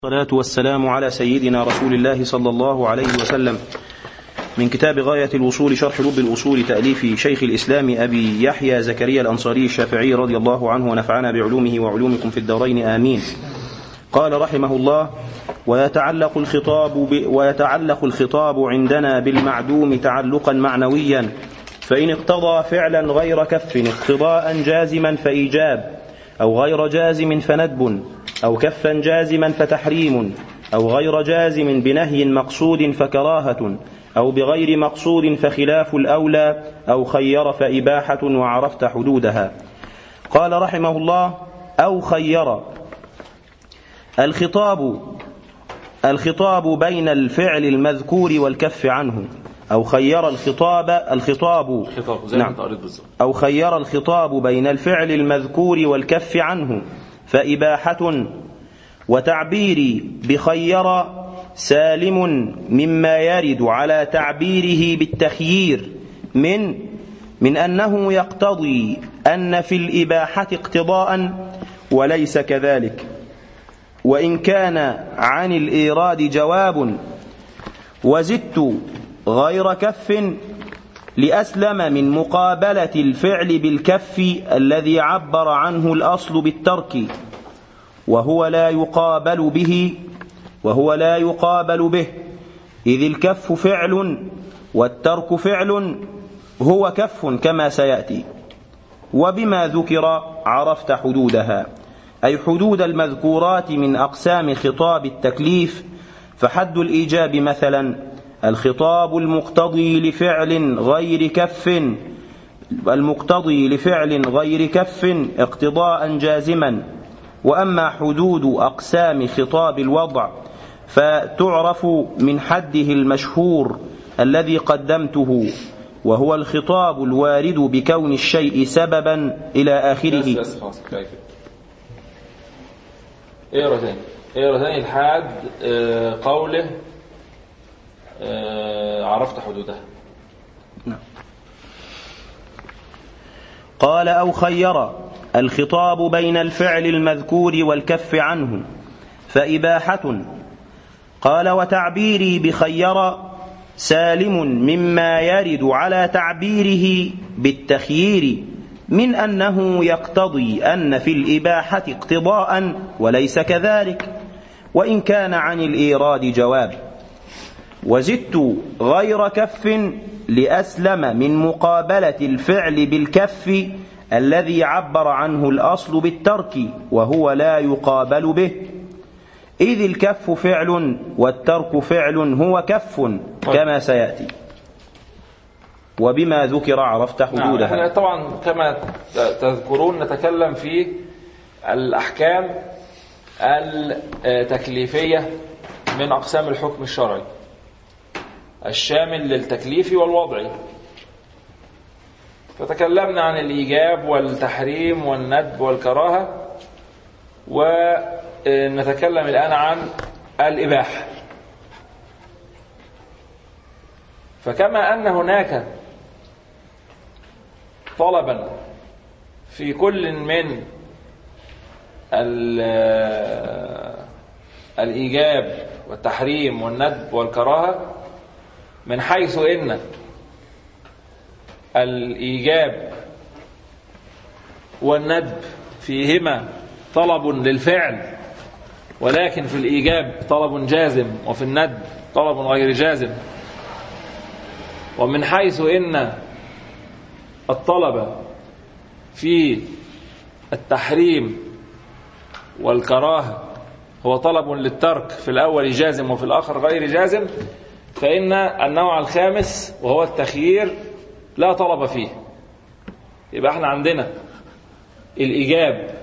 الصلاة والسلام على سيدنا رسول الله صلى الله عليه وسلم من كتاب غاية الوصول شرح لب الأصول تأليف شيخ الإسلام أبي يحيى زكريا الأنصاري الشافعي رضي الله عنه ونفعنا بعلومه وعلومكم في الدارين آمين قال رحمه الله ويتعلق الخطاب ب ويتعلق الخطاب عندنا بالمعدوم تعلقا معنويا فإن اقتضى فعلا غير كف اقتضاء جازما فإيجاب أو غير جازم فندب أو كفا جازما فتحريم أو غير جازم بنهي مقصود فكراهة أو بغير مقصود فخلاف الأولى أو خير فإباحة وعرفت حدودها قال رحمه الله أو خير الخطاب الخطاب بين الفعل المذكور والكف عنه أو خير الخطاب الخطاب خطاب زي ما انت قريت بالظبط أو خير الخطاب بين الفعل المذكور والكف عنه فإباحة وتعبيري بخير سالم مما يرد على تعبيره بالتخيير من من أنه يقتضي أن في الإباحة اقتضاء وليس كذلك وإن كان عن الإيراد جواب وزدت غير كف لأسلم من مقابلة الفعل بالكف الذي عبر عنه الأصل بالترك وهو لا يقابل به وهو لا يقابل به إذ الكف فعل والترك فعل هو كف كما سيأتي وبما ذكر عرفت حدودها أي حدود المذكورات من أقسام خطاب التكليف فحد الإيجاب مثلا الخطاب المقتضي لفعل غير كف المقتضي لفعل غير كف اقتضاء جازما وأما حدود أقسام خطاب الوضع فتعرف من حده المشهور الذي قدمته وهو الخطاب الوارد بكون الشيء سببا إلى آخره بس بس خلاص كفايه كده اقرا تاني اقرا تاني لحد آه، قوله آه، عرفت حدودها قال أو خير الخطاب بين الفعل المذكور والكف عنه فإباحة قال وتعبيري بخير سالم مما يرد على تعبيره بالتخيير من أنه يقتضي أن في الإباحة اقتضاء وليس كذلك وإن كان عن الإيراد جواب وزدت غير كف لأسلم من مقابلة الفعل بالكف الذي عبر عنه الأصل بالترك وهو لا يقابل به إذ الكف فعل والترك فعل هو كف كما سيأتي وبما ذكر عرفت نعم حدودها احنا طبعا كما ت- تذكرون نتكلم في الأحكام التكليفية من أقسام الحكم الشرعي الشامل للتكليف والوضعي فتكلمنا عن الإيجاب والتحريم والندب والكراهة ونتكلم الآن عن الإباحة فكما أن هناك طلبا في كل من ال- الإيجاب والتحريم والندب والكراهة من حيث إن الإيجاب والندب فيهما طلب للفعل ولكن في الإيجاب طلب جازم وفي الندب طلب غير جازم ومن حيث إن الطلب في التحريم والكراهة هو طلب للترك في الأول جازم وفي الآخر غير جازم فإن النوع الخامس وهو التخيير لا طلب فيه يبقى احنا عندنا الإيجاب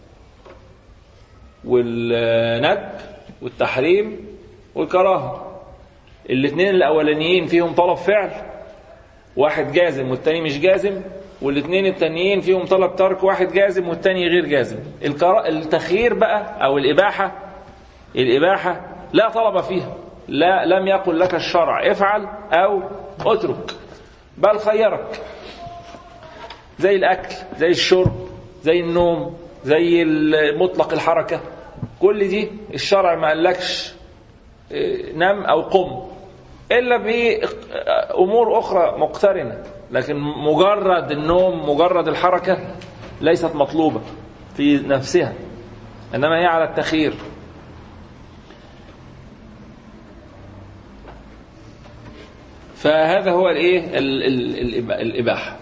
والندب والتحريم والكراهة الاثنين الأولانيين فيهم طلب فعل واحد جازم والتاني مش جازم والاثنين التانيين فيهم طلب ترك واحد جازم والتاني غير جازم الكرا... التخيير بقى أو الإباحة الإباحة لا طلب فيها لا لم يقل لك الشرع افعل أو اترك بل خيرك زي الأكل زي الشرب زي النوم زي ال- مطلق الحركة كل دي الشرع ما قالكش إيه، نم أو قم إلا بأمور أخرى مقترنة لكن مجرد النوم مجرد الحركة ليست مطلوبة في نفسها إنما هي على التخيير فهذا هو الايه ال- ال- الإب- الاباحه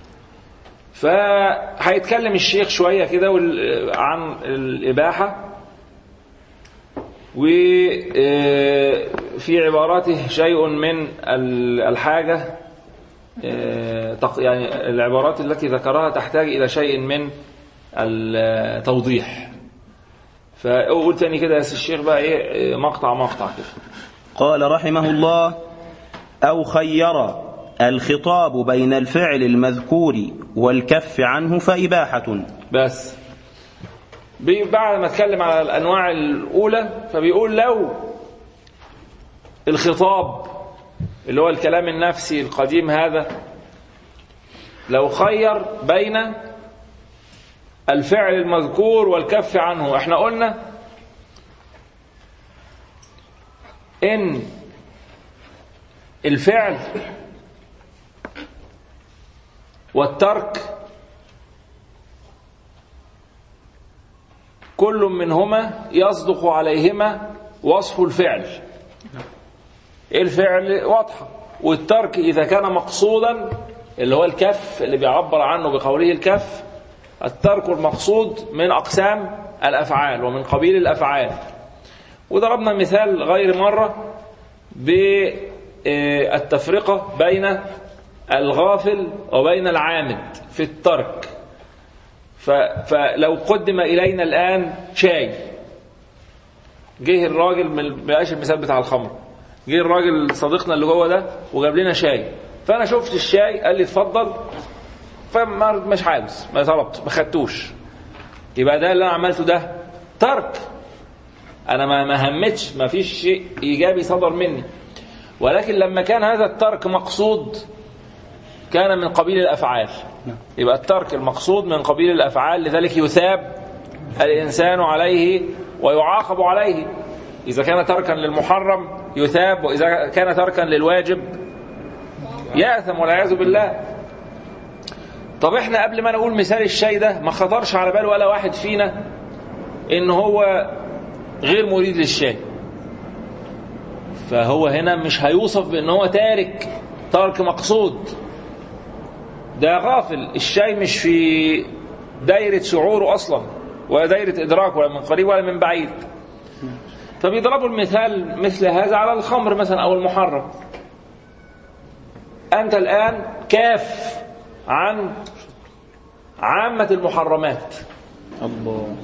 فهيتكلم الشيخ شويه كده وال- عن الاباحه وفي عباراته شيء من ال- الحاجه آه، تق- يعني العبارات التي ذكرها تحتاج الى شيء من التوضيح فقول تاني كده يا سي الشيخ بقى ايه مقطع مقطع كده قال رحمه الله أو خير الخطاب بين الفعل المذكور والكف عنه فإباحة بس بي- بعد ما اتكلم على الانواع الاولى فبيقول لو الخطاب اللي هو الكلام النفسي القديم هذا لو خير بين الفعل المذكور والكف عنه احنا قلنا ان الفعل والترك كل منهما يصدق عليهما وصف الفعل الفعل واضحة والترك إذا كان مقصودا اللي هو الكف اللي بيعبر عنه بقوله الكف الترك المقصود من أقسام الأفعال ومن قبيل الأفعال وضربنا مثال غير مرة بالتفرقة بين الغافل وبين العامد في الترك ف- فلو قدم إلينا الآن شاي جه الراجل من بلاش المثال بتاع الخمر جه الراجل صديقنا اللي جوه ده وجاب لنا شاي فأنا شفت الشاي قال لي اتفضل فما مش عاوز ما طلبت ما خدتوش يبقى ده اللي انا عملته ده ترك انا ما ما همتش ما فيش شيء ايجابي صدر مني ولكن لما كان هذا الترك مقصود كان من قبيل الافعال يبقى الترك المقصود من قبيل الافعال لذلك يثاب الانسان عليه ويعاقب عليه اذا كان تركا للمحرم يثاب واذا كان تركا للواجب ياثم والعياذ بالله طب احنا قبل ما نقول مثال الشاي ده ما خطرش على بال ولا واحد فينا ان هو غير مريد للشاي فهو هنا مش هيوصف بان هو تارك ترك مقصود ده غافل الشاي مش في دايرة شعوره أصلا ولا دايرة إدراكه ولا من قريب ولا من بعيد فبيضربوا المثال مثل هذا على الخمر مثلا أو المحرم أنت الآن كاف عن عامة المحرمات الله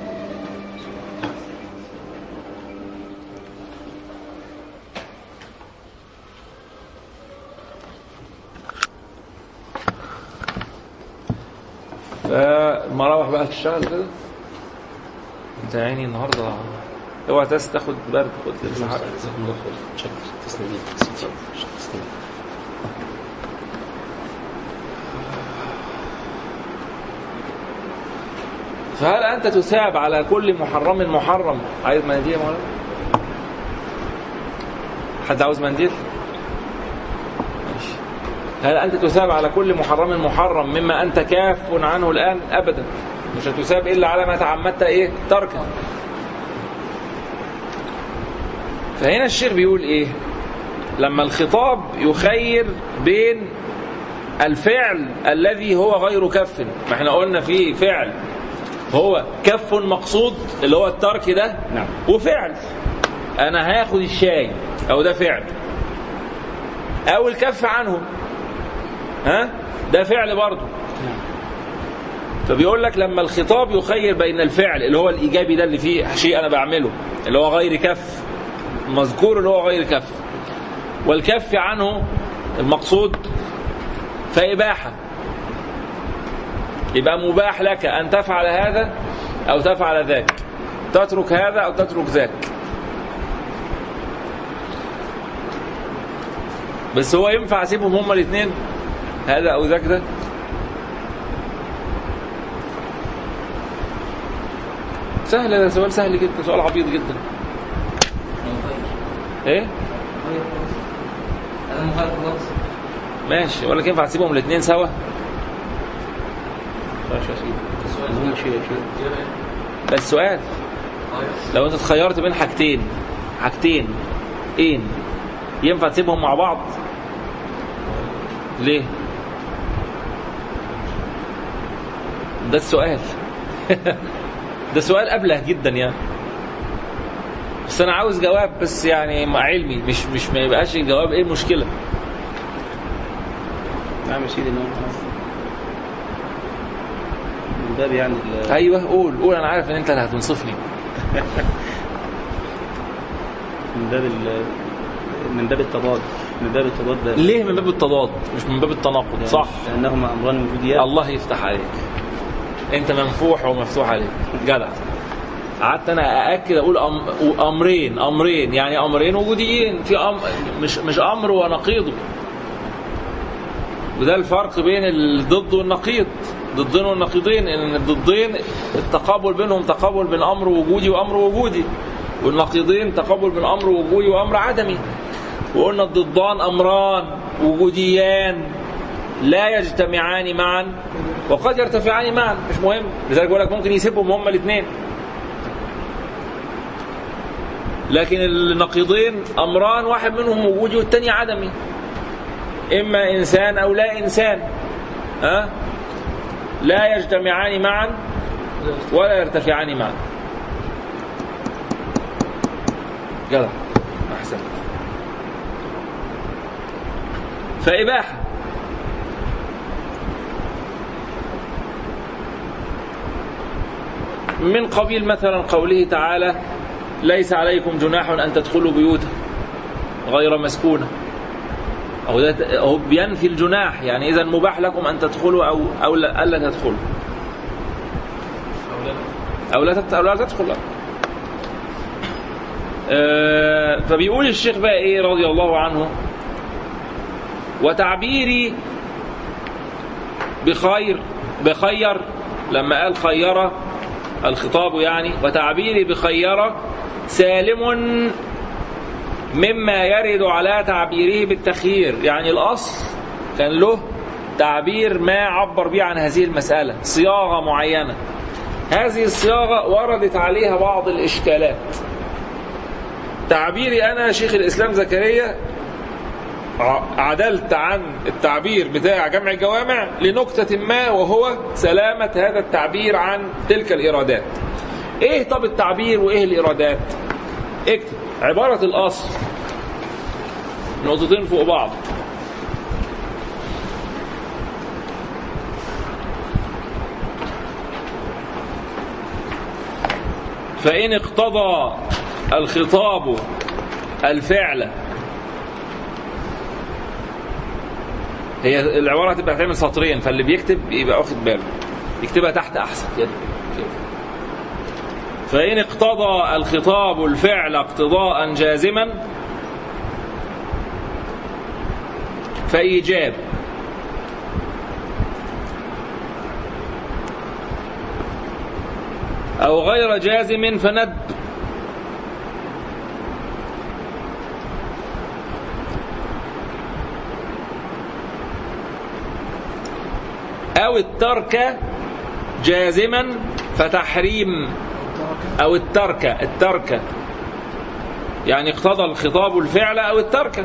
فالمراوح بقى تشتغل كده انت يا عيني النهارده اوعى تس تاخد برد خد لبس حق فهل انت تثاب على كل محرم محرم عايز منديل يا مولانا حد عاوز منديل ماشي هل أنت تثاب على كل محرم محرم مما أنت كاف عنه الآن أبدا مش هتثاب إلا على ما تعمدت إيه تركه فهنا الشيخ بيقول إيه لما الخطاب يخير بين الفعل الذي هو غير كف ما احنا قلنا في فعل هو كف مقصود اللي هو الترك ده نعم. وفعل انا هاخد الشاي او ده فعل او الكف عنه ها ده فعل برضه فبيقول لك لما الخطاب يخير بين الفعل اللي هو الايجابي ده اللي فيه شيء انا بعمله اللي هو غير كف مذكور اللي هو غير كف والكف عنه المقصود فإباحة يبقى مباح لك أن تفعل هذا أو تفعل ذاك تترك هذا أو تترك ذاك بس هو ينفع اسيبهم هما الاثنين هذا او ذاك ده سهل ده سؤال سهل جدا سؤال عبيط جدا ايه انا مخالف خلاص ماشي ولا ينفع تسيبهم الاثنين سوا ماشي يا سيدي المهم شيء شيء بس سؤال لو انت اتخيرت بين حاجتين حاجتين ايه ينفع تسيبهم مع بعض ليه ده السؤال ده سؤال ابله جدا يعني بس انا عاوز جواب بس يعني مع علمي مش مش ما يبقاش الجواب ايه المشكله نعم يا سيدي إنه من باب يعني ال- ايوه قول قول انا عارف ان انت اللي هتنصفني من باب ال- من باب التضاد من باب التضاد ده ليه من باب التضاد مش من باب التناقض يعني صح لأنهما أمران وجوديان الله يفتح عليك انت منفوح ومفتوح عليك جدع قعدت انا ااكد اقول أم امرين امرين يعني امرين وجوديين في أم مش مش امر ونقيضه وده الفرق بين الضد والنقيض ضدين والنقيضين ان الضدين التقابل بينهم تقابل بين امر وجودي وامر وجودي والنقيضين تقابل بين امر وجودي وامر عدمي وقلنا الضدان امران وجوديان لا يجتمعان معا وقد يرتفعان معا مش مهم لذلك بقول لك ممكن يسيبهم هما الاثنين لكن النقيضين امران واحد منهم وجودي والتاني عدمي اما انسان او لا انسان ها لا يجتمعان معا ولا يرتفعان معا جدع احسن فاباحه من قبيل مثلا قوله تعالى ليس عليكم جناح ان تدخلوا بيوتا غير مسكونه أو ده هو بينفي الجناح يعني إذا مباح لكم أن تدخلوا أو أو لا ألا تدخلوا أو لا تت- أو لا تدخل آه، فبيقول الشيخ بقى إيه رضي الله عنه وتعبيري بخير بخير لما قال خير الخطاب يعني وتعبيري بخير سالم مما يرد على تعبيره بالتخيير يعني الأصل كان له تعبير ما عبر به عن هذه المسألة صياغة معينة هذه الصياغة وردت عليها بعض الإشكالات تعبيري أنا شيخ الإسلام زكريا ع- عدلت عن التعبير بتاع جمع الجوامع لنقطة ما وهو سلامة هذا التعبير عن تلك الإيرادات إيه طب التعبير وإيه الإيرادات اكتب عبارة الأصل نقطتين فوق بعض فإن اقتضى الخطاب الفعل هي العبارة هتبقى هتعمل سطرين فاللي بيكتب يبقى واخد باله يكتبها تحت أحسن كده كده فإن اقتضى الخطاب الفعل اقتضاء جازما فإيجاب أو غير جازم فند أو الترك جازما فتحريم أو الترك الترك يعني اقتضى الخطاب الفعل أو الترك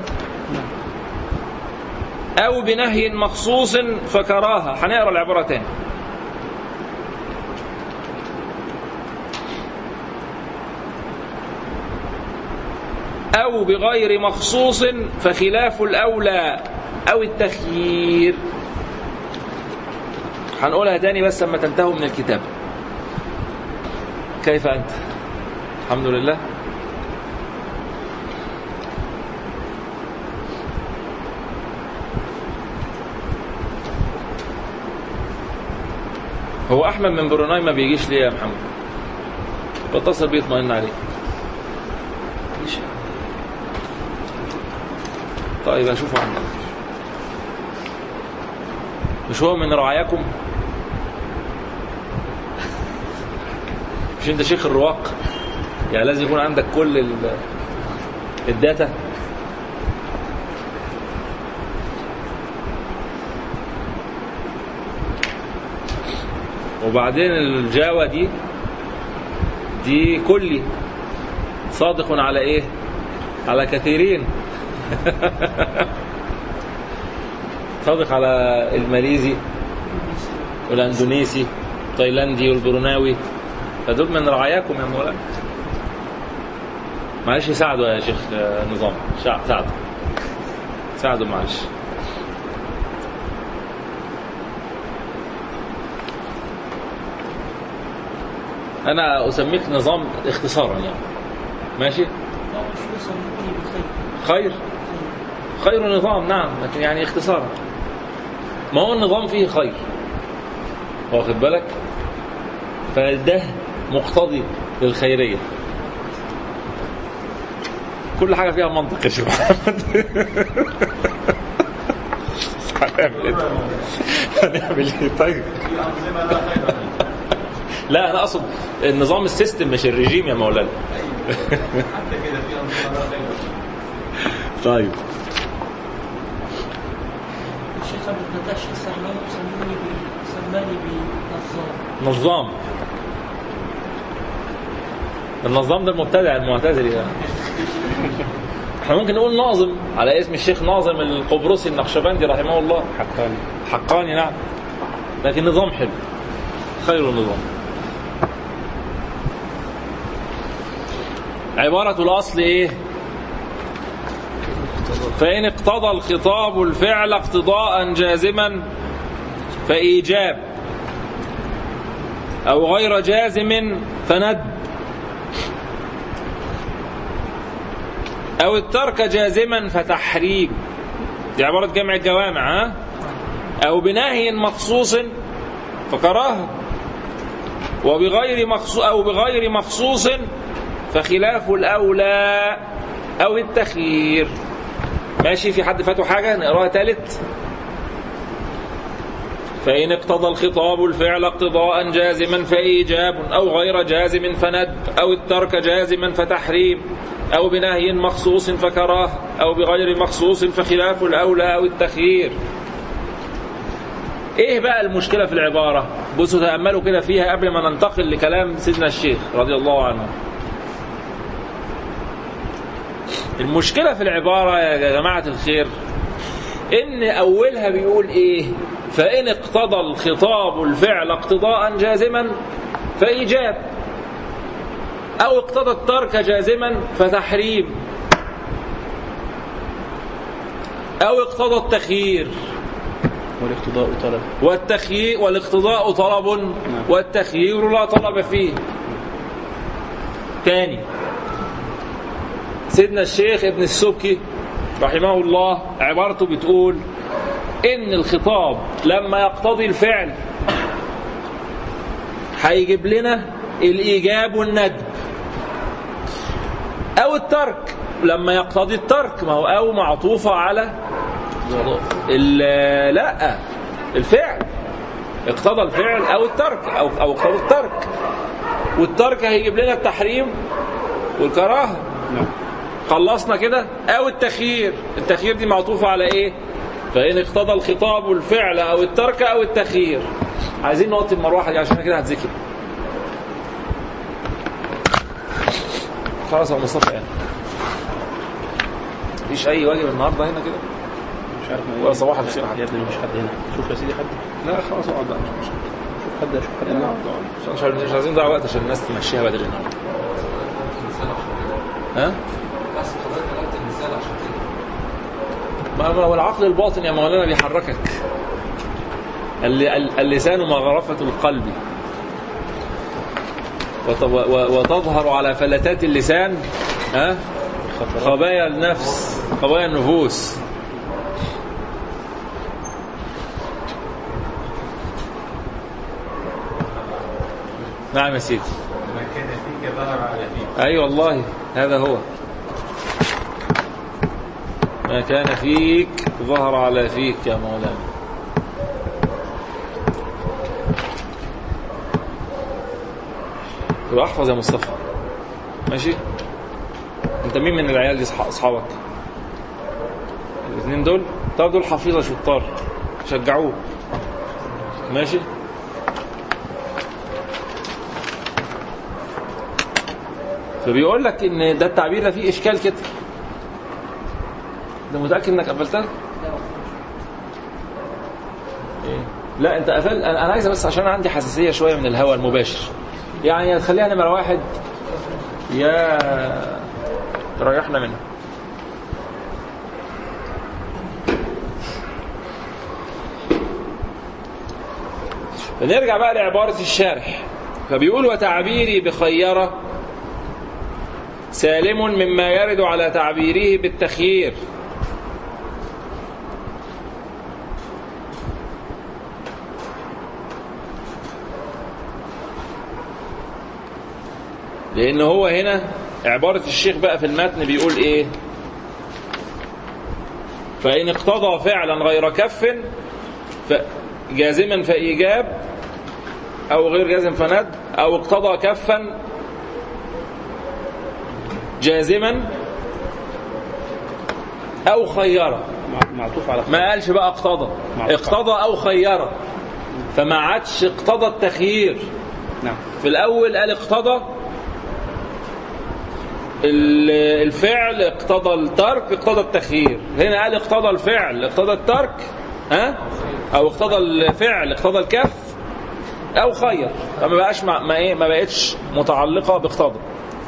أو بنهي مخصوص فكراهة هنقرا العبارة تاني أو بغير مخصوص فخلاف الأولى أو التخيير هنقولها تاني بس لما تنتهوا من الكتاب كيف أنت الحمد لله هو أحمد من بروناي ما بيجيش ليه يا محمد بتصل بيه يطمئن عليه طيب اشوفه عندك مش هو من رعاياكم مش انت شيخ الرواق يعني لازم يكون عندك كل ال- الداتا وبعدين الجاوة دي دي كلي صادق على ايه على كثيرين صادق على الماليزي والاندونيسي التايلاندي والبروناوي فدول من رعاياكم يا مولانا معلش ساعدوا يا شيخ آه، نظام شا- ساعدوا ساعدوا معلش انا اسميك نظام اختصارا يعني ماشي لا مش يسموني بخير خير خير نظام نعم لكن يعني اختصارا ما هو النظام فيه خير واخد بالك فده مقتضي للخيرية كل حاجة فيها منطق يا شيخ محمد هنعمل ايه طيب؟ هنعمل ايه طيب لا انا اقصد النظام السيستم مش الرجيم يا مولانا طيب الشيخ ابو النتاش سماني سموني ب- سماني بنظام نظام النظام ده المبتدع المعتزلي ده احنا ممكن نقول ناظم على اسم الشيخ ناظم القبرصي النقشبندي رحمه الله حقاني حقاني نعم لكن نظام حلو خير النظام عبارة الأصل إيه فإن اقتضى الخطاب الفعل اقتضاء جازما فإيجاب أو غير جازم فند أو الترك جازما فتحريم دي عبارة جمع الجوامع ها أو بنهي مخصوص فكراهة وبغير مخصوص أو بغير مخصوص فخلاف الأولى أو التخيير ماشي في حد فاته حاجة نقراها تالت فإن اقتضى الخطاب الفعل اقتضاء جازما فإيجاب أو غير جازم فند أو الترك جازما فتحريم أو بنهي مخصوص فكراهة أو بغير مخصوص فخلاف الأولى أو التخيير ايه بقى المشكلة في العبارة بصوا تأملوا كده فيها قبل ما ننتقل لكلام سيدنا الشيخ رضي الله عنه المشكلة في العبارة يا جماعة الخير ان اولها بيقول ايه فان اقتضى الخطاب الفعل اقتضاء جازما فايجاب او اقتضى الترك جازما فتحريم او اقتضى التخيير والاقتضاء طلب والتخيير والاقتضاء طلب والتخيير لا طلب فيه تاني سيدنا الشيخ ابن السبكي رحمه الله عبارته بتقول ان الخطاب لما يقتضي الفعل هيجيب لنا الايجاب والندب او الترك لما يقتضي الترك ما هو او معطوفه على ال- لا الفعل اقتضى الفعل او الترك او او اقتضى الترك والترك هيجيب لنا التحريم والكراهه نعم خلصنا كده او التخيير التخيير دي معطوفه على ايه فان اقتضى الخطاب الفعل او الترك او التخيير عايزين نوطي المروحه دي عشان كده هتذكر خلاص يا مصطفى يعني مفيش اي واجب النهارده هنا كده مش عارف ولا صباح الخير يا ابني مش حد هنا شوف يا سيدي حد لا خلاص اقعد بقى شوف حد شوف حد لا، هنا مش عايزين- مش عايزين نضيع وقت عشان الناس تمشيها بدري النهارده ها؟ بس حضرتك قلت المثال عشان كده ما ما هو العقل الباطن يا مولانا بيحركك الل- ال- اللسان مغرفة القلب وت- و- وتظهر على فلتات اللسان ها خبايا النفس خبايا النفوس نعم يا سيدي ما كان فيك ظهر على فيك اي والله هذا هو ما كان فيك ظهر على فيك يا مولانا يبقى احفظ يا مصطفى ماشي انت مين من العيال دي أصح- اصحابك الاثنين دول طب دول حفيظه شطار شجعوه ماشي فبيقول لك ان ده التعبير ده فيه اشكال كده ده متاكد انك قفلتها إيه؟ لا انت قفل انا أنا عايز بس عشان عندي حساسيه شويه من الهواء المباشر يعني يا تخليها نمره واحد يا تريحنا منها فنرجع بقى لعبارة الشارح فبيقول وتعبيري بخيرة سالم مما يرد على تعبيره بالتخيير لأن هو هنا عبارة الشيخ بقى في المتن بيقول إيه فإن اقتضى فعلا غير كف جازما فإيجاب أو غير جازم فند أو اقتضى كفا جازما أو خيرة معطوف على ما قالش بقى اقتضى اقتضى أو خيرة فما عادش اقتضى التخيير نعم في الأول قال اقتضى ال- الفعل اقتضى الترك اقتضى التخيير هنا قال اقتضى الفعل اقتضى الترك ها او اقتضى الفعل اقتضى الكف او خير فما بقاش ما, ما ايه ما بقتش متعلقه باقتضى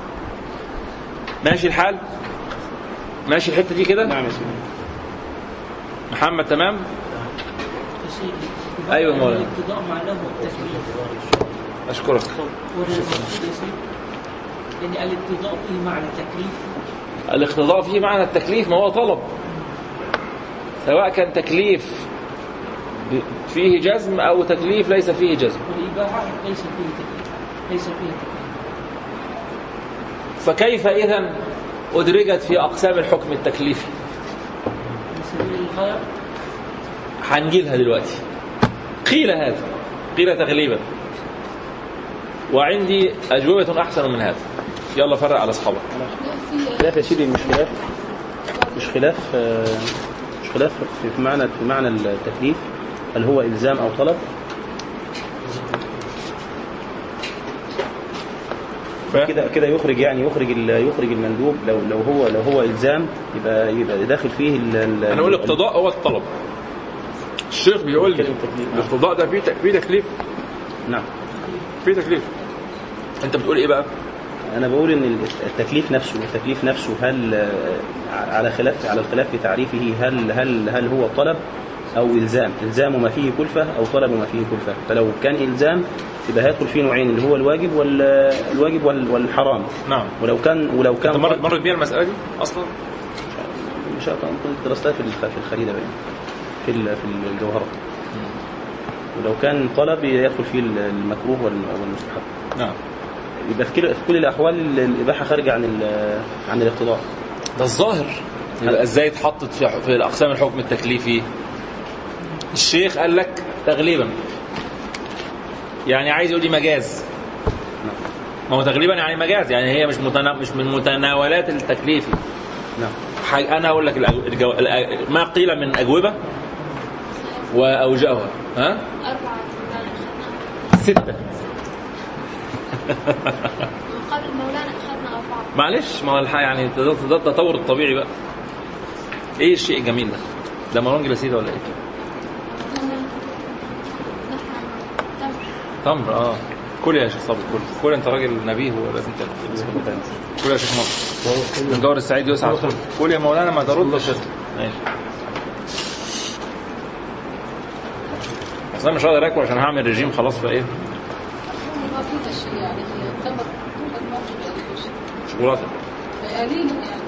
ماشي الحال ماشي الحته دي كده نعم يا سيدي محمد تمام يا سيدي أيوة يا مولانا. الاقتضاء معناه التكليف اشكرك ولا المقصود يا سيدي يعني الاقتضاء فيه معنى تكليف الاقتضاء فيه معنى التكليف ما هو طلب سواء كان تكليف ب- فيه جزم او تكليف ليس فيه جزم والإباحة ليس فيه تكليف ليس فيه تكليف فكيف إذا أدرجت في أقسام الحكم التكليفي من سبيل الغاية هنجيلها دلوقتي قيل هذا قيل تغليبا وعندي أجوبة أحسن من هذا يلا فرق على أصحابك خلاف يا سيدي مش خلاف مش خلاف آه، مش خلاف في في معنى في معنى التكليف هل هو الزام او طلب ف... كده كده يخرج يعني يخرج ال- يخرج المندوب لو لو هو لو هو الزام يبقى يبقى داخل فيه ال- ال- أنا أقول الاقتضاء هو الطلب الشيخ بيقول لي كلمة تكليف. نعم. الاقتضاء ده فيه تك- فيه تكليف نعم فيه تكليف أنت بتقول إيه بقى؟ انا بقول ان التكليف نفسه التكليف نفسه هل آه، على خلاف على الخلاف في تعريفه هل هل هل هو طلب او الزام الزام ما فيه كلفه او طلب ما فيه كلفه فلو كان الزام يبقى هيدخل فيه نوعين اللي هو الواجب والواجب والحرام نعم ولو كان ولو كان أنت مرت مرت بيها المسألة دي أصلا؟ مش عارف كنت درستها في الخ- في الخريده باين في ال- في الجوهره ولو كان طلب يدخل فيه المكروه والم- والمستحب نعم يبقى في كل في كل الاحوال الاباحه خارجه عن ال- عن الاقتضاء ده الظاهر يبقى ازاي اتحطت في في الاقسام الحكم التكليفي الشيخ قال لك تغليبا يعني عايز يقول لي مجاز ما هو تغليبا يعني مجاز يعني هي مش متنا... مش من متناولات التكليفي نعم ح- انا اقول لك الأجو... الجو... الأ- ما قيل من اجوبه واوجهها ها أربعة مولانا أخذنا سته من قبل مولانا أخذنا أربعة معلش ما هو الح- يعني ده ده التطور الطبيعي بقى ايه الشيء الجميل ده ده مارون جلاسيدا ولا ايه نحن تمر تمر اه كل يا شيخ صابر كل كل انت راجل نبيه ولازم تاكل كل يا شيخ مصر من جور السعيد يسعى كل يا مولانا ما ترد يا شيخ ماشي اصل انا مش هقدر اكل عشان هعمل رجيم خلاص فايه ما في شيء يعني هي تمر توجد موجودة في شيء شوكولاته قليل يعني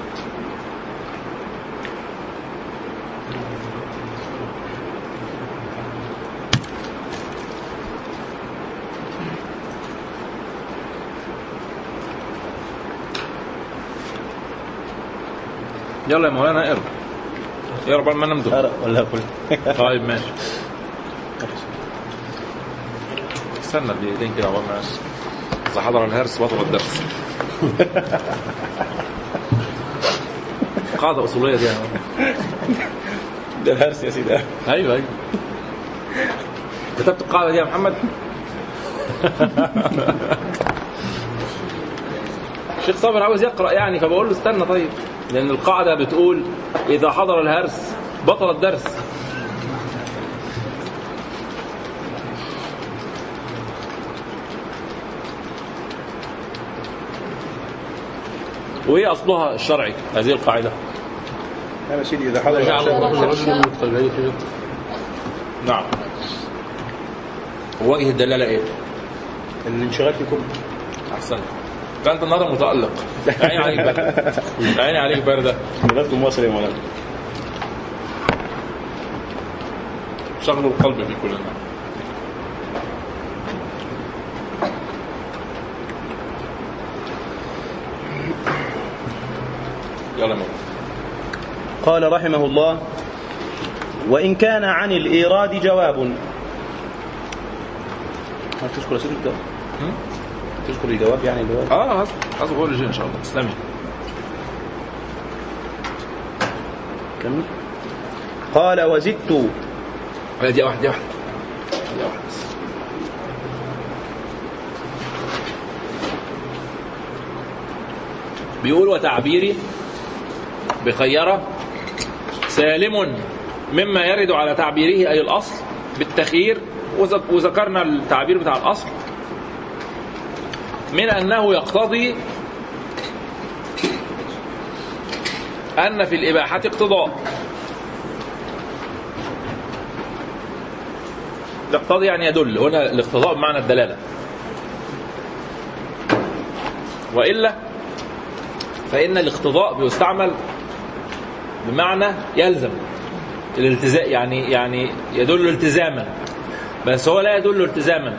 يلا يا مولانا اقرا يا رب ما نمدح أرى ولا أقول طيب ماشي استنى دقيقتين كده عقبال ما إذا حضر الهرس بطل الدرس قاعدة أصولية دي يا عم. ده الهرس يا سيدي أيوه أيوه كتبت القاعدة دي يا محمد الشيخ صابر عاوز يقرأ يعني فبقول له استنى طيب لأن القاعدة بتقول إذا حضر الهرس بطل الدرس وإيه أصلها الشرعي هذه القاعدة يا سيدي اذا حضر جعل العشاء الله رجلا من المتبعين نعم وجه الدلالة إيه؟ الانشغال في كل احسنت فانت النهارده متالق عيني عليك برده عيني عليك برده لغايه مصر يا مولانا شغل القلب في كلنا يلا مين قال رحمه الله وإن كان عن الإيراد جواب هل تذكر يا سيدي الجواب؟ تذكر الجواب يعني الجواب اه هذا هذا هو اللي جاي ان شاء الله تسلمي كمل قال وزدت لا دي واحده دي واحده دي واحده بس. بيقول وتعبيري بخيرة سالم مما يرد على تعبيره أي الأصل بالتخيير وذك- وذكرنا التعبير بتاع الأصل من أنه يقتضي أن في الإباحة اقتضاء يقتضي يعني يدل هنا الاقتضاء بمعنى الدلالة وإلا فإن الاقتضاء بيستعمل بمعنى يلزم الالتزام يعني يعني يدل التزاما بس هو لا يدل التزاما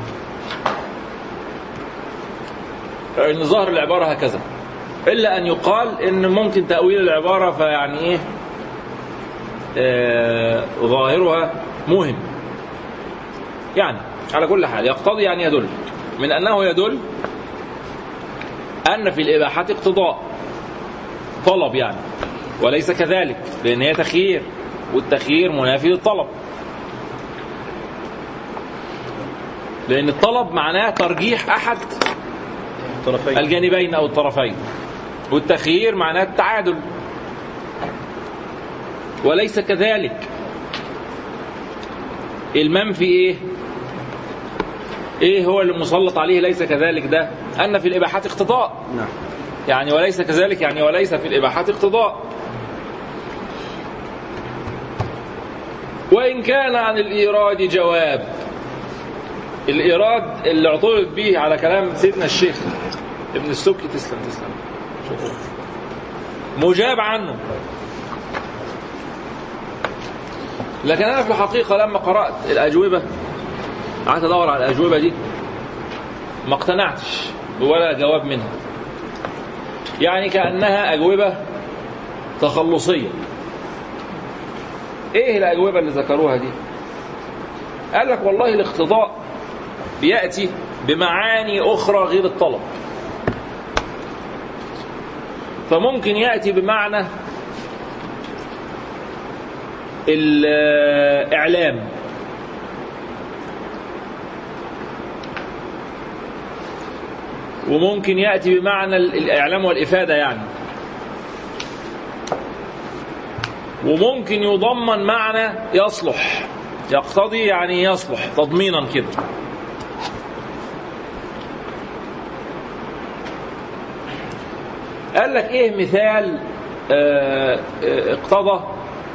ان ظاهر العباره هكذا الا ان يقال ان ممكن تاويل العباره فيعني ايه آه ظاهرها موهم يعني على كل حال يقتضي يعني يدل من انه يدل ان في الاباحه اقتضاء طلب يعني وليس كذلك لان هي تخيير والتخيير منافي للطلب لان الطلب معناه ترجيح احد طرفين الجانبين او الطرفين والتخيير معناه التعادل وليس كذلك المنفي ايه ايه هو اللي مسلط عليه ليس كذلك ده ان في الاباحات اقتضاء نعم يعني وليس كذلك يعني وليس في الاباحات اقتضاء وان كان عن الايراد جواب الايراد اللي اعترض به على كلام سيدنا الشيخ ابن السكي تسلم تسلم شكرا مجاب عنه لكن انا في الحقيقه لما قرات الاجوبه قعدت ادور على الاجوبه دي ما اقتنعتش ولا جواب منها يعني كانها اجوبه تخلصيه ايه الاجوبه اللي ذكروها دي قال لك والله الاقتضاء بياتي بمعاني اخرى غير الطلب فممكن ياتي بمعنى الاعلام وممكن ياتي بمعنى الاعلام والافاده يعني وممكن يضمن معنى يصلح يقتضي يعني يصلح تضمينا كده قال لك ايه مثال آه، آه، اقتضى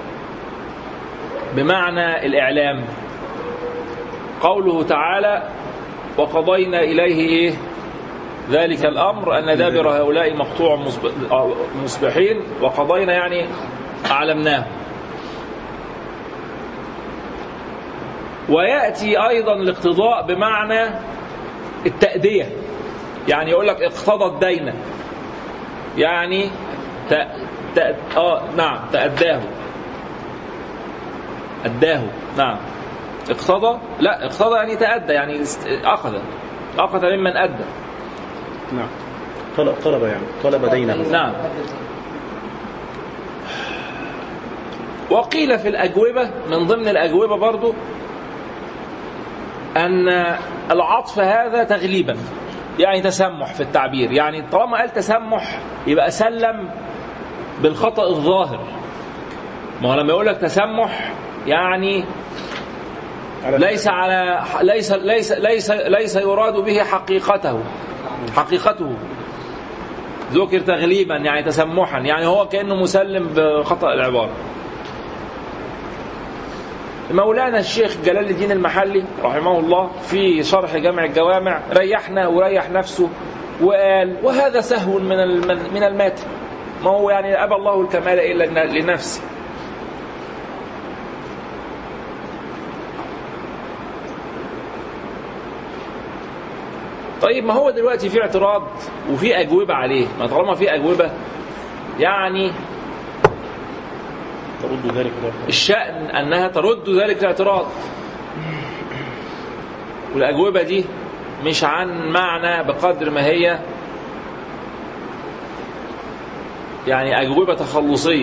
بمعنى الاعلام قوله تعالى وقضينا اليه ايه ذلك الامر ان دابر هؤلاء مقطوع مصب- آه، مصبحين وقضينا يعني اعلمناه وياتي ايضا الاقتضاء بمعنى التاديه يعني يقول لك اقتضى الدين يعني ت... ت... اه نعم تأداه أداه نعم اقتضى لا اقتضى يعني تأدى يعني است... أخذ أخذ ممن أدى نعم طلب طلب يعني طلب دينه نعم وقيل في الأجوبة من ضمن الأجوبة برضو أن العطف هذا تغليبا يعني تسمح في التعبير يعني طالما قال تسمح يبقى سلم بالخطأ الظاهر ما هو لما يقول لك تسمح يعني ليس على ليس ليس ليس ليس يراد به حقيقته حقيقته ذكر تغليبا يعني تسمحا يعني هو كانه مسلم بخطا العباره مولانا الشيخ جلال الدين المحلي رحمه الله في شرح جامع الجوامع ريحنا وريح نفسه وقال وهذا سهو من الم- من الماتن ما هو يعني ابى الله الكمال الا لنفسه طيب ما هو دلوقتي في اعتراض وفي اجوبه عليه ما طالما في اجوبه يعني ترد ذلك الأخر. الشأن أنها ترد ذلك الاعتراض والأجوبة دي مش عن معنى بقدر ما هي يعني أجوبة تخلصية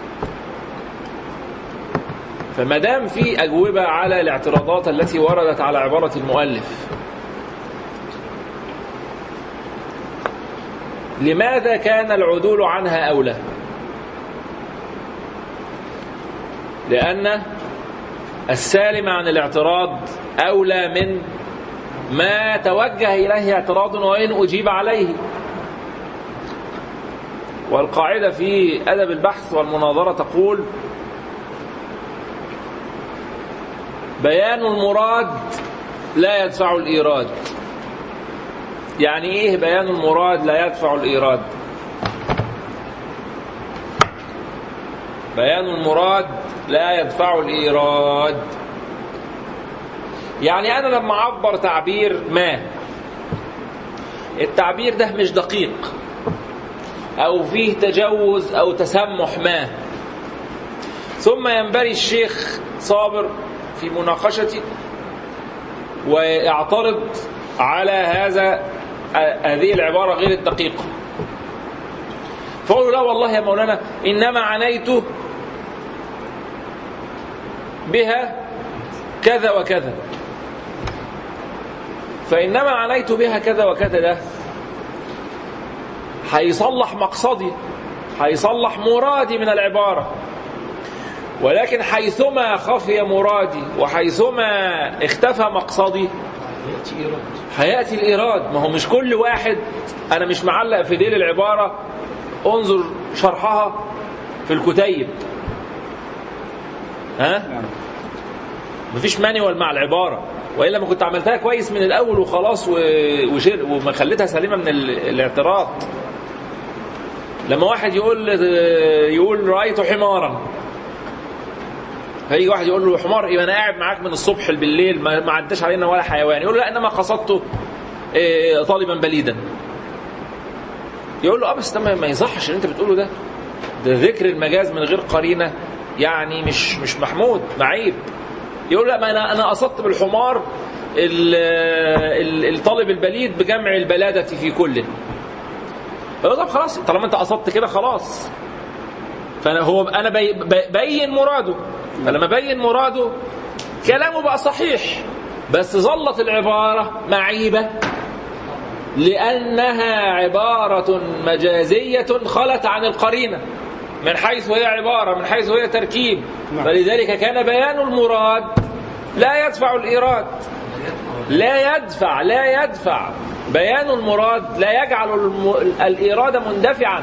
فما دام في أجوبة على الاعتراضات التي وردت على عبارة المؤلف لماذا كان العدول عنها أولى؟ لأن السالم عن الاعتراض أولى من ما توجه إليه اعتراض وإن أجيب عليه والقاعدة في أدب البحث والمناظرة تقول بيان المراد لا يدفع الإيراد يعني إيه بيان المراد لا يدفع الإيراد بيان المراد لا يدفع الإيراد يعني أنا لما أعبر تعبير ما التعبير ده مش دقيق أو فيه تجوز أو تسمح ما ثم ينبري الشيخ صابر في مناقشتي ويعترض على هذا هذه العبارة غير الدقيقة فأقول لا والله يا مولانا إنما عنيت بها كذا وكذا فإنما عنيت بها كذا وكذا ده هيصلح مقصدي هيصلح مرادي من العبارة ولكن حيثما خفي مرادي وحيثما اختفى مقصدي هيأتي الإيراد ما هو مش كل واحد أنا مش معلق في ديل العبارة انظر شرحها في الكتيب ها مفيش مانيوال مع العبارة وإلا ما كنت عملتها كويس من الأول وخلاص و- وشر وما خليتها سليمة من ال- الاعتراض لما واحد يقول يقول رأيت حمارا فيجي واحد يقول له حمار يبقى انا قاعد معاك من الصبح بالليل ما ما عداش علينا ولا حيوان يقول له لا انما قصدته إيه، طالبا بليدا يقول له اه بس ده ما ما يصحش اللي انت بتقوله ده ده ذكر المجاز من غير قرينه يعني مش مش محمود معيب يقول لا ما انا انا قصدت بالحمار ال- ال- الطالب البليد بجمع البلاده في كل فيقول طب خلاص طالما انت قصدت كده خلاص فانا هو انا بي بي- بين مراده فلما بين مراده كلامه بقى صحيح بس ظلت العباره معيبه لانها عباره مجازيه خلت عن القرينه من حيث هي عباره من حيث هي تركيب فلذلك كان بيان المراد لا يدفع الايراد لا يدفع لا يدفع بيان المراد لا يجعل الم... الايراد مندفعا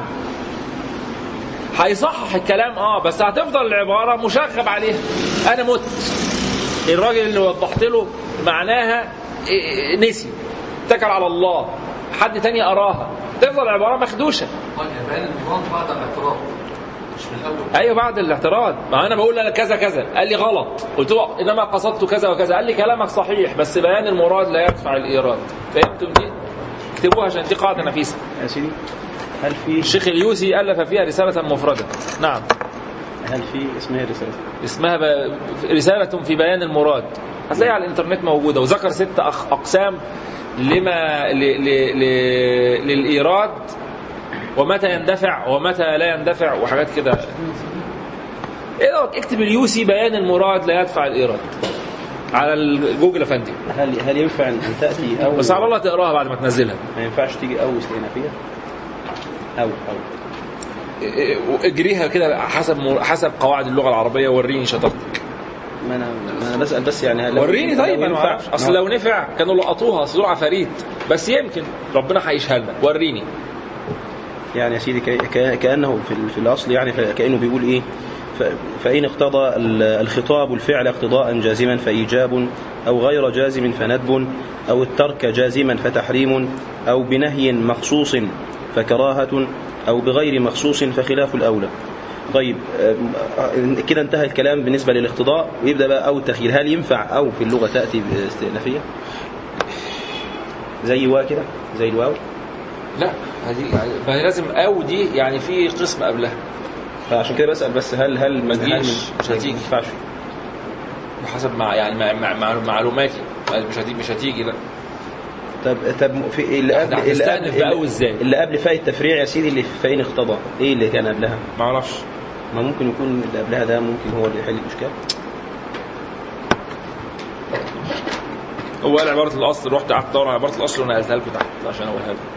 هيصحح الكلام اه بس هتفضل العباره مشغب عليها انا مت الراجل اللي وضحت له معناها إيه، نسي اتكل على الله حد تاني اراها تفضل العباره مخدوشه طيب بيان المراد بعد الاعتراض مش من الاول ايوه بعد الاعتراض ما انا بقول انا كذا كذا قال لي غلط قلت له انما قصدت كذا وكذا قال لي كلامك صحيح بس بيان المراد لا يدفع الايراد فهمتم دي اكتبوها عشان دي قاعده نفيسه يا سيدي هل في الشيخ اليوسي الف فيها رساله مفرده نعم هل في اسمها رسالة اسمها ب... رساله في بيان المراد هتلاقيها على الانترنت موجوده وذكر ست أخ... اقسام لما ل ل ل للايراد ومتى يندفع ومتى لا يندفع وحاجات كده ايه رأيك اكتب اليوسي بيان المراد لا يدفع الايراد على الجوجل يا فندم هل هل ينفع ان تاتي او بس على الله تقراها بعد ما تنزلها ما ينفعش تيجي او استئنافيه او او اجريها كده حسب حسب قواعد اللغه العربيه وريني شطارتك ما انا ما انا بسال بس يعني هل وريني طيب انا ما ينفع- اعرفش اصل لو نفع كانوا لقطوها اصل دول عفاريت بس يمكن ربنا هيشهد لنا وريني يعني يا سيدي كي- كا- كانه في ال- في الاصل يعني ف- كانه بيقول ايه ف- فان اقتضى ال- الخطاب الفعل اقتضاء جازما فايجاب او غير جازم فندب او الترك جازما فتحريم او بنهي مخصوص فكراهه او بغير مخصوص فخلاف الاولى طيب آم، كده انتهى الكلام بالنسبه للاقتضاء ويبدا بقى او التخيير هل ينفع او في اللغه تاتي باستئنافيه زي وا كده زي الواو لا هذه ما هي لازم او دي يعني في قسم قبلها فعشان كده بسأل بس هل هل ما هل تجيش، مش هتيجي. ما ينفعش بحسب مع يعني مع مع مع معلوماتي مش هتيجي مش هتيجي لا طب طب في اللي قبل ده اللي هتستأنف قبل بقى أو إزاي؟ اللي قبل فاء التفريع يا سيدي اللي في فاين اقتضى ايه اللي كان قبلها؟ ما اعرفش ما ممكن يكون اللي قبلها ده ممكن هو اللي يحل الاشكال هو قال عباره الاصل رحت قعدت ادور على عباره الاصل ونقلتها لكم تحت عشان اقولها لكم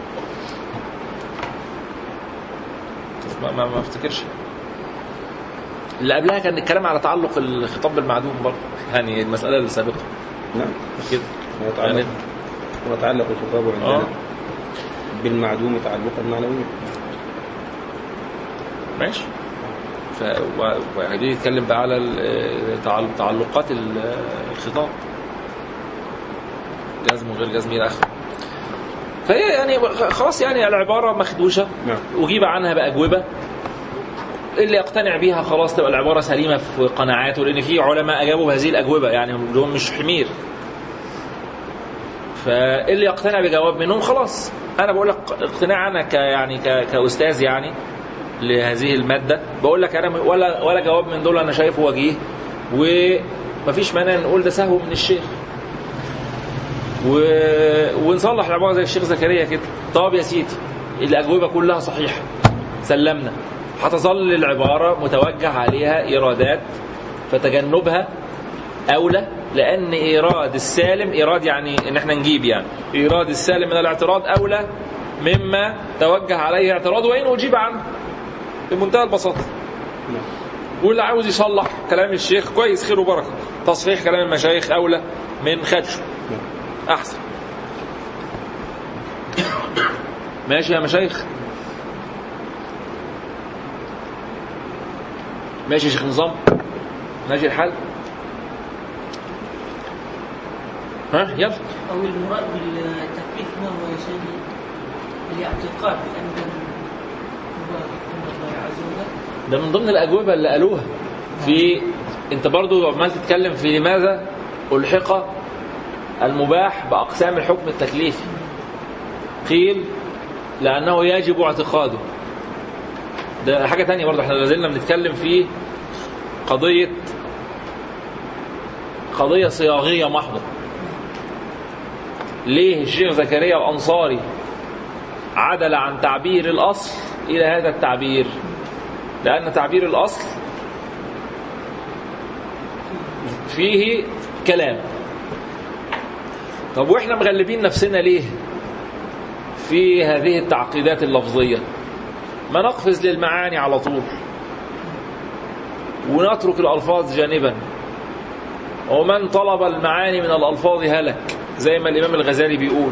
بس ما, ما, ما افتكرش اللي قبلها كان الكلام على تعلق الخطاب بالمعدوم برضه يعني المساله اللي سابقه نعم كده ويتعلق يعني ويتعلق الخطاب عندنا اه بالمعدوم تعلقا معنويا ماشي ف و- وهيبتدي يتكلم بقى على ال- تعل- تعلقات ال- الخطاب جزم وغير جزم الى اخره فهي يعني خلاص يعني العباره مخدوشه نعم وجيب عنها بأجوبة اللي يقتنع بيها خلاص تبقى العبارة سليمة في قناعاته لأن في علماء أجابوا بهذه الأجوبة يعني هم دول مش حمير فاللي يقتنع بجواب منهم خلاص أنا بقول لك اقتناع أنا ك يعني ك كأستاذ يعني لهذه المادة بقول لك أنا ولا ولا جواب من دول أنا شايفه وجيه ومفيش مانع نقول ده سهو من الشيخ و... ونصلح العباره زي الشيخ زكريا كده طب يا سيدي الاجوبه كلها صحيحه سلمنا هتظل العباره متوجه عليها ايرادات فتجنبها اولى لان ايراد السالم ايراد يعني ان احنا نجيب يعني ايراد السالم من الاعتراض اولى مما توجه عليه اعتراض وان اجيب عنه بمنتهى البساطه واللي عاوز يصلح كلام الشيخ كويس خير وبركه تصحيح كلام المشايخ اولى من خدشه احسن ماشي يا مشايخ ماشي يا شيخ نظام ماشي الحال ها يلا أو المراد بالتكليف ما هو يا سيدي الاعتقاد بأن هو من الله عز وجل ده من ضمن الأجوبة اللي قالوها في أنت برضو عمال تتكلم في لماذا ألحق المباح بأقسام الحكم التكليفي قيل لأنه يجب اعتقاده ده حاجة تانية برضو احنا لازلنا بنتكلم في قضية قضية صياغية محضة ليه الشيخ زكريا الأنصاري عدل عن تعبير الأصل إلى هذا التعبير لأن تعبير الأصل فيه كلام طب واحنا مغلبين نفسنا ليه في هذه التعقيدات اللفظية ما نقفز للمعاني على طول ونترك الألفاظ جانبا ومن طلب المعاني من الألفاظ هلك زي ما الإمام الغزالي بيقول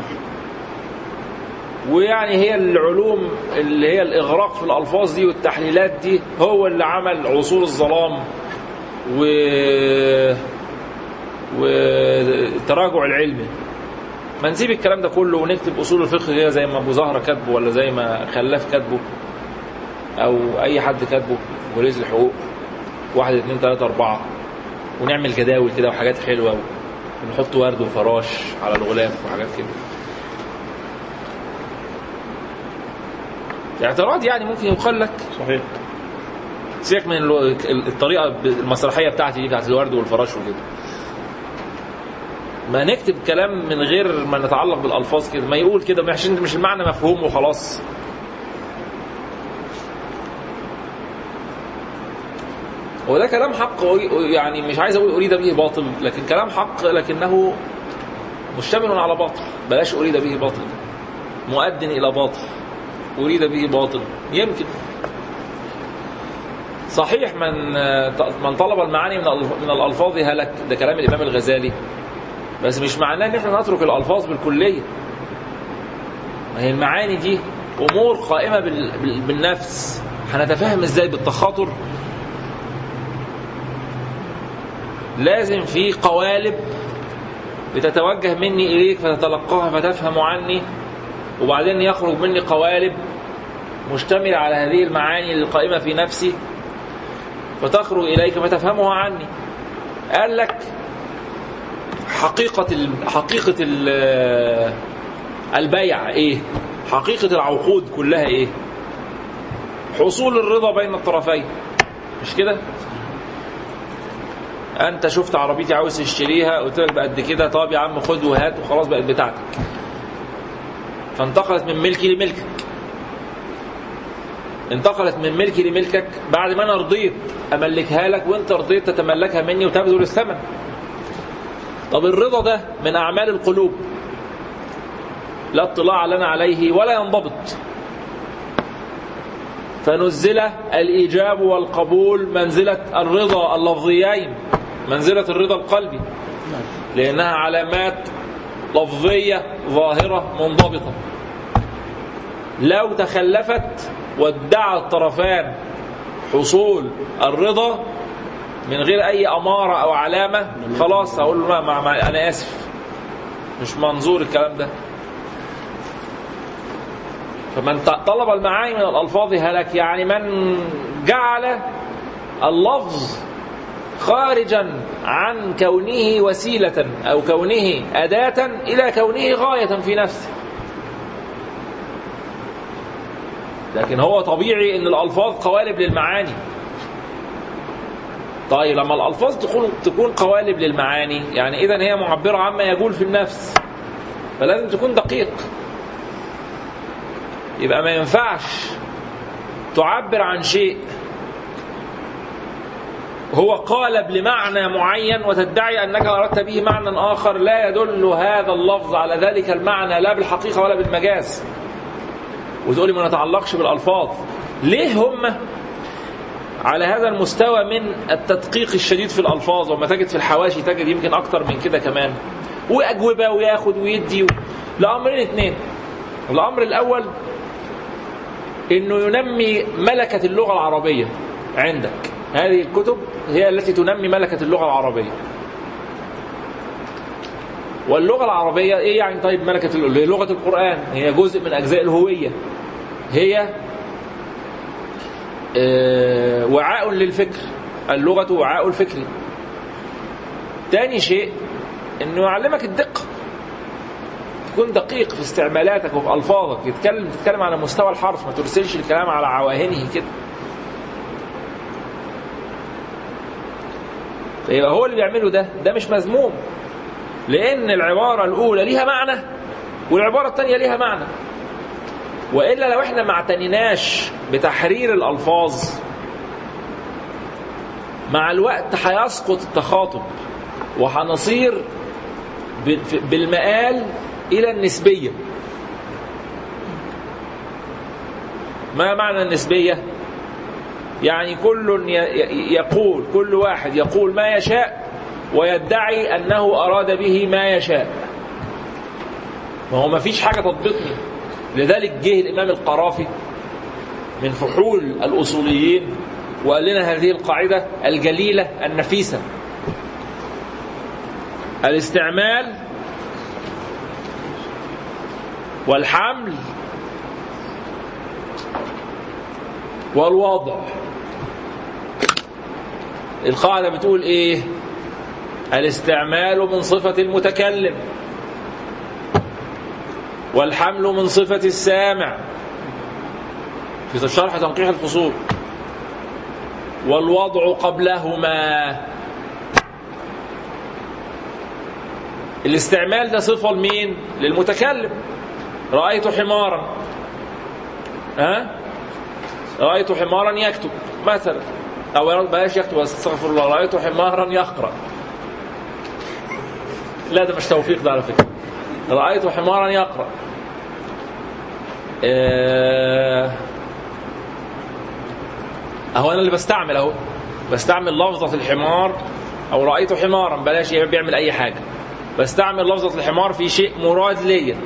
ويعني هي العلوم اللي هي الإغراق في الألفاظ دي والتحليلات دي هو اللي عمل عصور الظلام و والتراجع العلمي ما نسيب الكلام ده كله ونكتب أصول الفقه كده زي ما أبو زهرة كاتبه ولا زي ما خلاف كاتبه أو أي حد كاتبه في كلية الحقوق واحد اتنين تلاتة أربعة ونعمل جداول كده وحاجات حلوة ونحط ورد وفراش على الغلاف وحاجات كده اعتراض يعني ممكن يقال لك صحيح سيبك من الو- الطريقه المسرحيه بتاعتي دي بتاعت الورد والفراش وكده ما نكتب كلام من غير ما نتعلق بالالفاظ كده ما يقول كده مش مش المعنى مفهوم وخلاص وده كلام حق يعني مش عايز اقول اريد به باطل لكن كلام حق لكنه مشتمل على باطل بلاش اريد به باطل مؤد الى باطل اريد به باطل يمكن صحيح من من طلب المعاني من الألف- من الالفاظ هلك ده كلام الامام الغزالي بس مش معناه ان احنا نترك الالفاظ بالكليه ما هي المعاني دي امور قائمه بال- بال- بالنفس هنتفاهم ازاي بالتخاطر لازم في قوالب بتتوجه مني اليك فتتلقاها فتفهم عني وبعدين يخرج مني قوالب مشتملة على هذه المعاني القائمة في نفسي فتخرج إليك فتفهمها عني قال لك حقيقة ال... حقيقة ال... البيع إيه حقيقة العقود كلها إيه حصول الرضا بين الطرفين مش كده انت شفت عربيتي عاوز تشتريها قلت لك بقد كده طب يا عم خد وهات وخلاص بقت بتاعتك فانتقلت من ملكي لملكك انتقلت من ملكي لملكك بعد ما انا رضيت املكها لك وانت رضيت تتملكها مني وتبذل الثمن طب الرضا ده من اعمال القلوب لا اطلاع لنا عليه ولا ينضبط فنزل الايجاب والقبول منزله الرضا اللفظيين منزله الرضا القلبي لانها علامات لفظيه ظاهره منضبطه لو تخلفت وادعى الطرفان حصول الرضا من غير اي اماره او علامه خلاص هقول له ما ما ما انا اسف مش منظور الكلام ده فمن طلب المعاني من الالفاظ هلك يعني من جعل اللفظ خارجا عن كونه وسيله او كونه اداه الى كونه غايه في نفسه لكن هو طبيعي ان الالفاظ قوالب للمعاني طيب لما الالفاظ تكون تكون قوالب للمعاني يعني اذا هي معبره عما يجول في النفس فلازم تكون دقيق يبقى ما ينفعش تعبر عن شيء هو قالب لمعنى معين وتدعي انك اردت به معنى اخر لا يدل هذا اللفظ على ذلك المعنى لا بالحقيقه ولا بالمجاز وتقولي ما نتعلقش بالالفاظ ليه هم على هذا المستوى من التدقيق الشديد في الالفاظ وما تجد في الحواشي تجد يمكن اكتر من كده كمان واجوبه وياخد ويدي و... لامرين اثنين الامر الاول انه ينمي ملكه اللغه العربيه عندك هذه الكتب هي التي تنمي ملكه اللغه العربيه واللغه العربيه ايه يعني طيب ملكه اللغه هي لغه القران هي جزء من اجزاء الهويه هي آه، وعاء للفكر اللغه وعاء الفكر تاني شيء انه يعلمك الدقه تكون دقيق في استعمالاتك وفي الفاظك يتكلم تتكلم على مستوى الحرف ما ترسلش الكلام على عواهنه كده يبقى هو اللي بيعمله ده ده مش مذموم لان العباره الاولى ليها معنى والعباره الثانيه ليها معنى والا لو احنا ما اعتنيناش بتحرير الالفاظ مع الوقت هيسقط التخاطب وهنصير ب- بالمآل الى النسبيه ما معنى النسبيه يعني كل ي- ي- يقول كل واحد يقول ما يشاء ويدعي انه اراد به ما يشاء ما هو ما فيش حاجه تضبطني لذلك جه الامام القرافي من فحول الاصوليين وقال لنا هذه القاعده الجليله النفيسه الاستعمال والحمل والوضع القاعدة بتقول ايه الاستعمال من صفة المتكلم والحمل من صفة السامع في شرح تنقيح الفصول والوضع قبلهما الاستعمال ده صفة لمين للمتكلم رأيت حمارا ها رأيت حمارا يكتب مثلا أو بلاش يكتب استغفر الله رأيت حمارا يقرأ لا ده مش توفيق ده على فكرة رأيت حمارا يقرأ آه، اهو انا اللي بستعمل اهو بستعمل لفظة الحمار او رأيت حمارا بلاش بيعمل اي حاجة بستعمل لفظة الحمار في شيء مراد ليا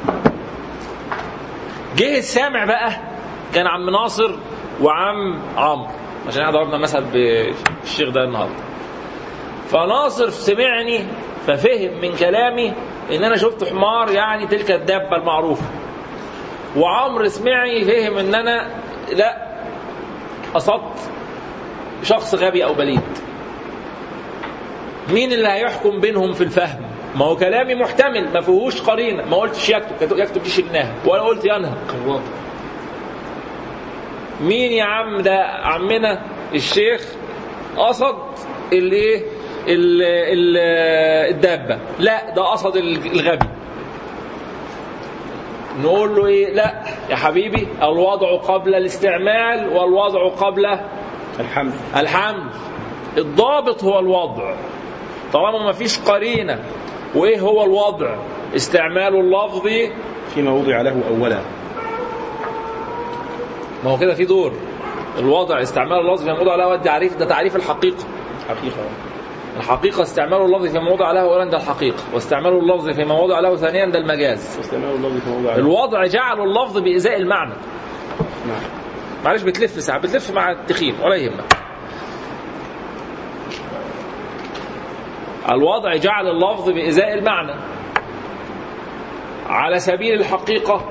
جه السامع بقى كان عم ناصر وعم عمرو عشان احنا ضربنا مثل بالشيخ ده النهارده فناصر سمعني ففهم من كلامي ان انا شفت حمار يعني تلك الدابه المعروفه وعمرو سمعني فهم ان انا لا قصدت شخص غبي او بليد مين اللي هيحكم بينهم في الفهم ما هو كلامي محتمل ما فيهوش قرينه ما قلتش يكتب يكتب دي شلناها ولا قلت ينهق مين يا عم ده عمنا الشيخ قصد الايه ال- ال- الدابه لا ده قصد الغبي نقول له ايه لا يا حبيبي الوضع قبل الاستعمال والوضع قبل الحمد الحمل الضابط هو الوضع طالما ما فيش قرينه وايه هو الوضع استعمال اللفظ فيما وضع له أولا ما هو كده في دور الوضع استعمال اللفظ في موضع له التعريف ده تعريف الحقيقه حقيقة الحقيقه استعمال اللفظ في موضع له اولا ده الحقيقه واستعمال اللفظ في موضع له ثانيا ده المجاز استعمال الله فيما وضع له الوضع جعل اللفظ بإزاء المعنى نعم معلش بتلف ساعات بتلف مع التخين ولا يهمك الوضع جعل اللفظ بإزاء المعنى على سبيل الحقيقة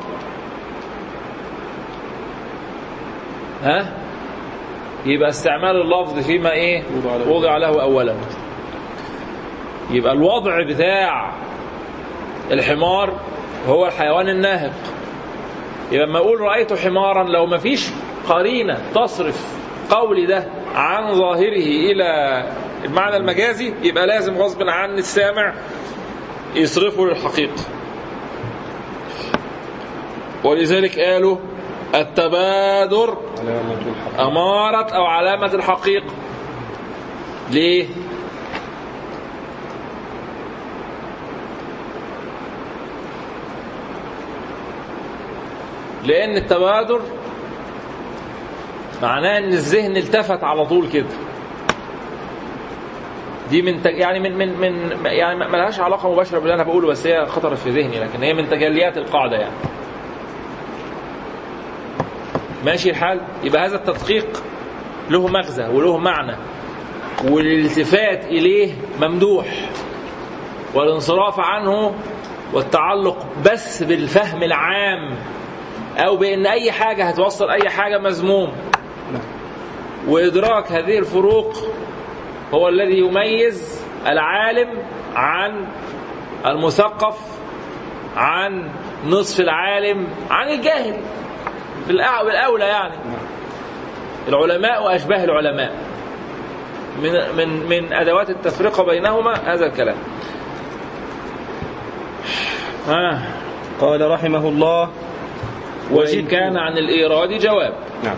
ها يبقى استعمال اللفظ فيما ايه وضع له. وضع له اولا يبقى الوضع بتاع الحمار هو الحيوان الناهق يبقى لما اقول رايت حمارا لو ما فيش قرينه تصرف قولي ده عن ظاهره الى المعنى المجازي يبقى لازم غصب عن السامع يصرفه للحقيقه ولذلك قالوا التبادر علامة الحق أمارة أو علامة الحقيقة ليه؟ لأن التبادر معناه إن الذهن التفت على طول كده دي من تج... يعني من من من يعني ما لهاش علاقه مباشره باللي انا بقوله بس هي خطرت في ذهني لكن هي من تجليات القاعده يعني ماشي الحال يبقى هذا التدقيق له مغزى وله معنى والالتفات إليه ممدوح والانصراف عنه والتعلق بس بالفهم العام أو بأن أي حاجة هتوصل أي حاجة مذموم وإدراك هذه الفروق هو الذي يميز العالم عن المثقف عن نصف العالم عن الجاهل بالأع- بالأولى يعني العلماء وأشباه العلماء من من من أدوات التفرقة بينهما هذا الكلام آه. قال رحمه الله وإن كان عن الإيراد جواب نعم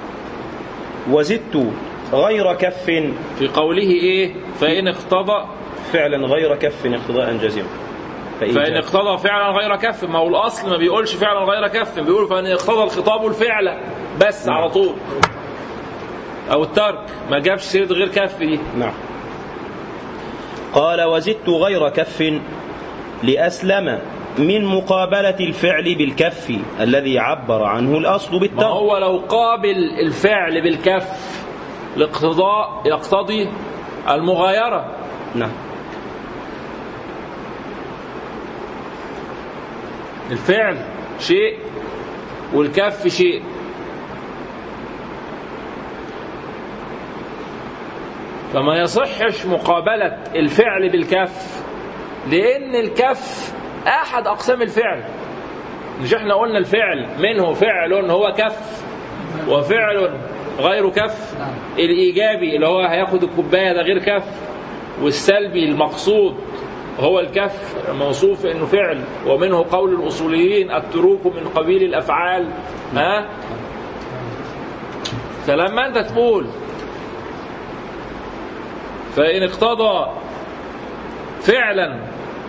وزدت غير كف في قوله إيه فإن اقتضى فعلا غير كف اقتضاء جزما فإن فإن اقتضى فعلا غير كف ما هو الأصل ما بيقولش فعلا غير كف بيقول فإن اقتضى الخطاب الفعل بس على طول أو الترك ما جابش سيرة غير كف دي نعم قال وزدت غير كف لأسلم من مقابلة الفعل بالكف الذي عبر عنه الأصل ما بالترك هو لو قابل الفعل بالكف الاقتضاء يقتضي المغايرة نعم الفعل شيء والكف شيء فما يصحش مقابلة الفعل بالكف لأن الكف أحد أقسام الفعل مش احنا قلنا الفعل منه فعل هو كف وفعل غير كف الإيجابي اللي هو هياخد الكوباية ده غير كف والسلبي المقصود هو الكف موصوف انه فعل ومنه قول الاصوليين التروك من قبيل الافعال ها فلما انت تقول فان اقتضى فعلا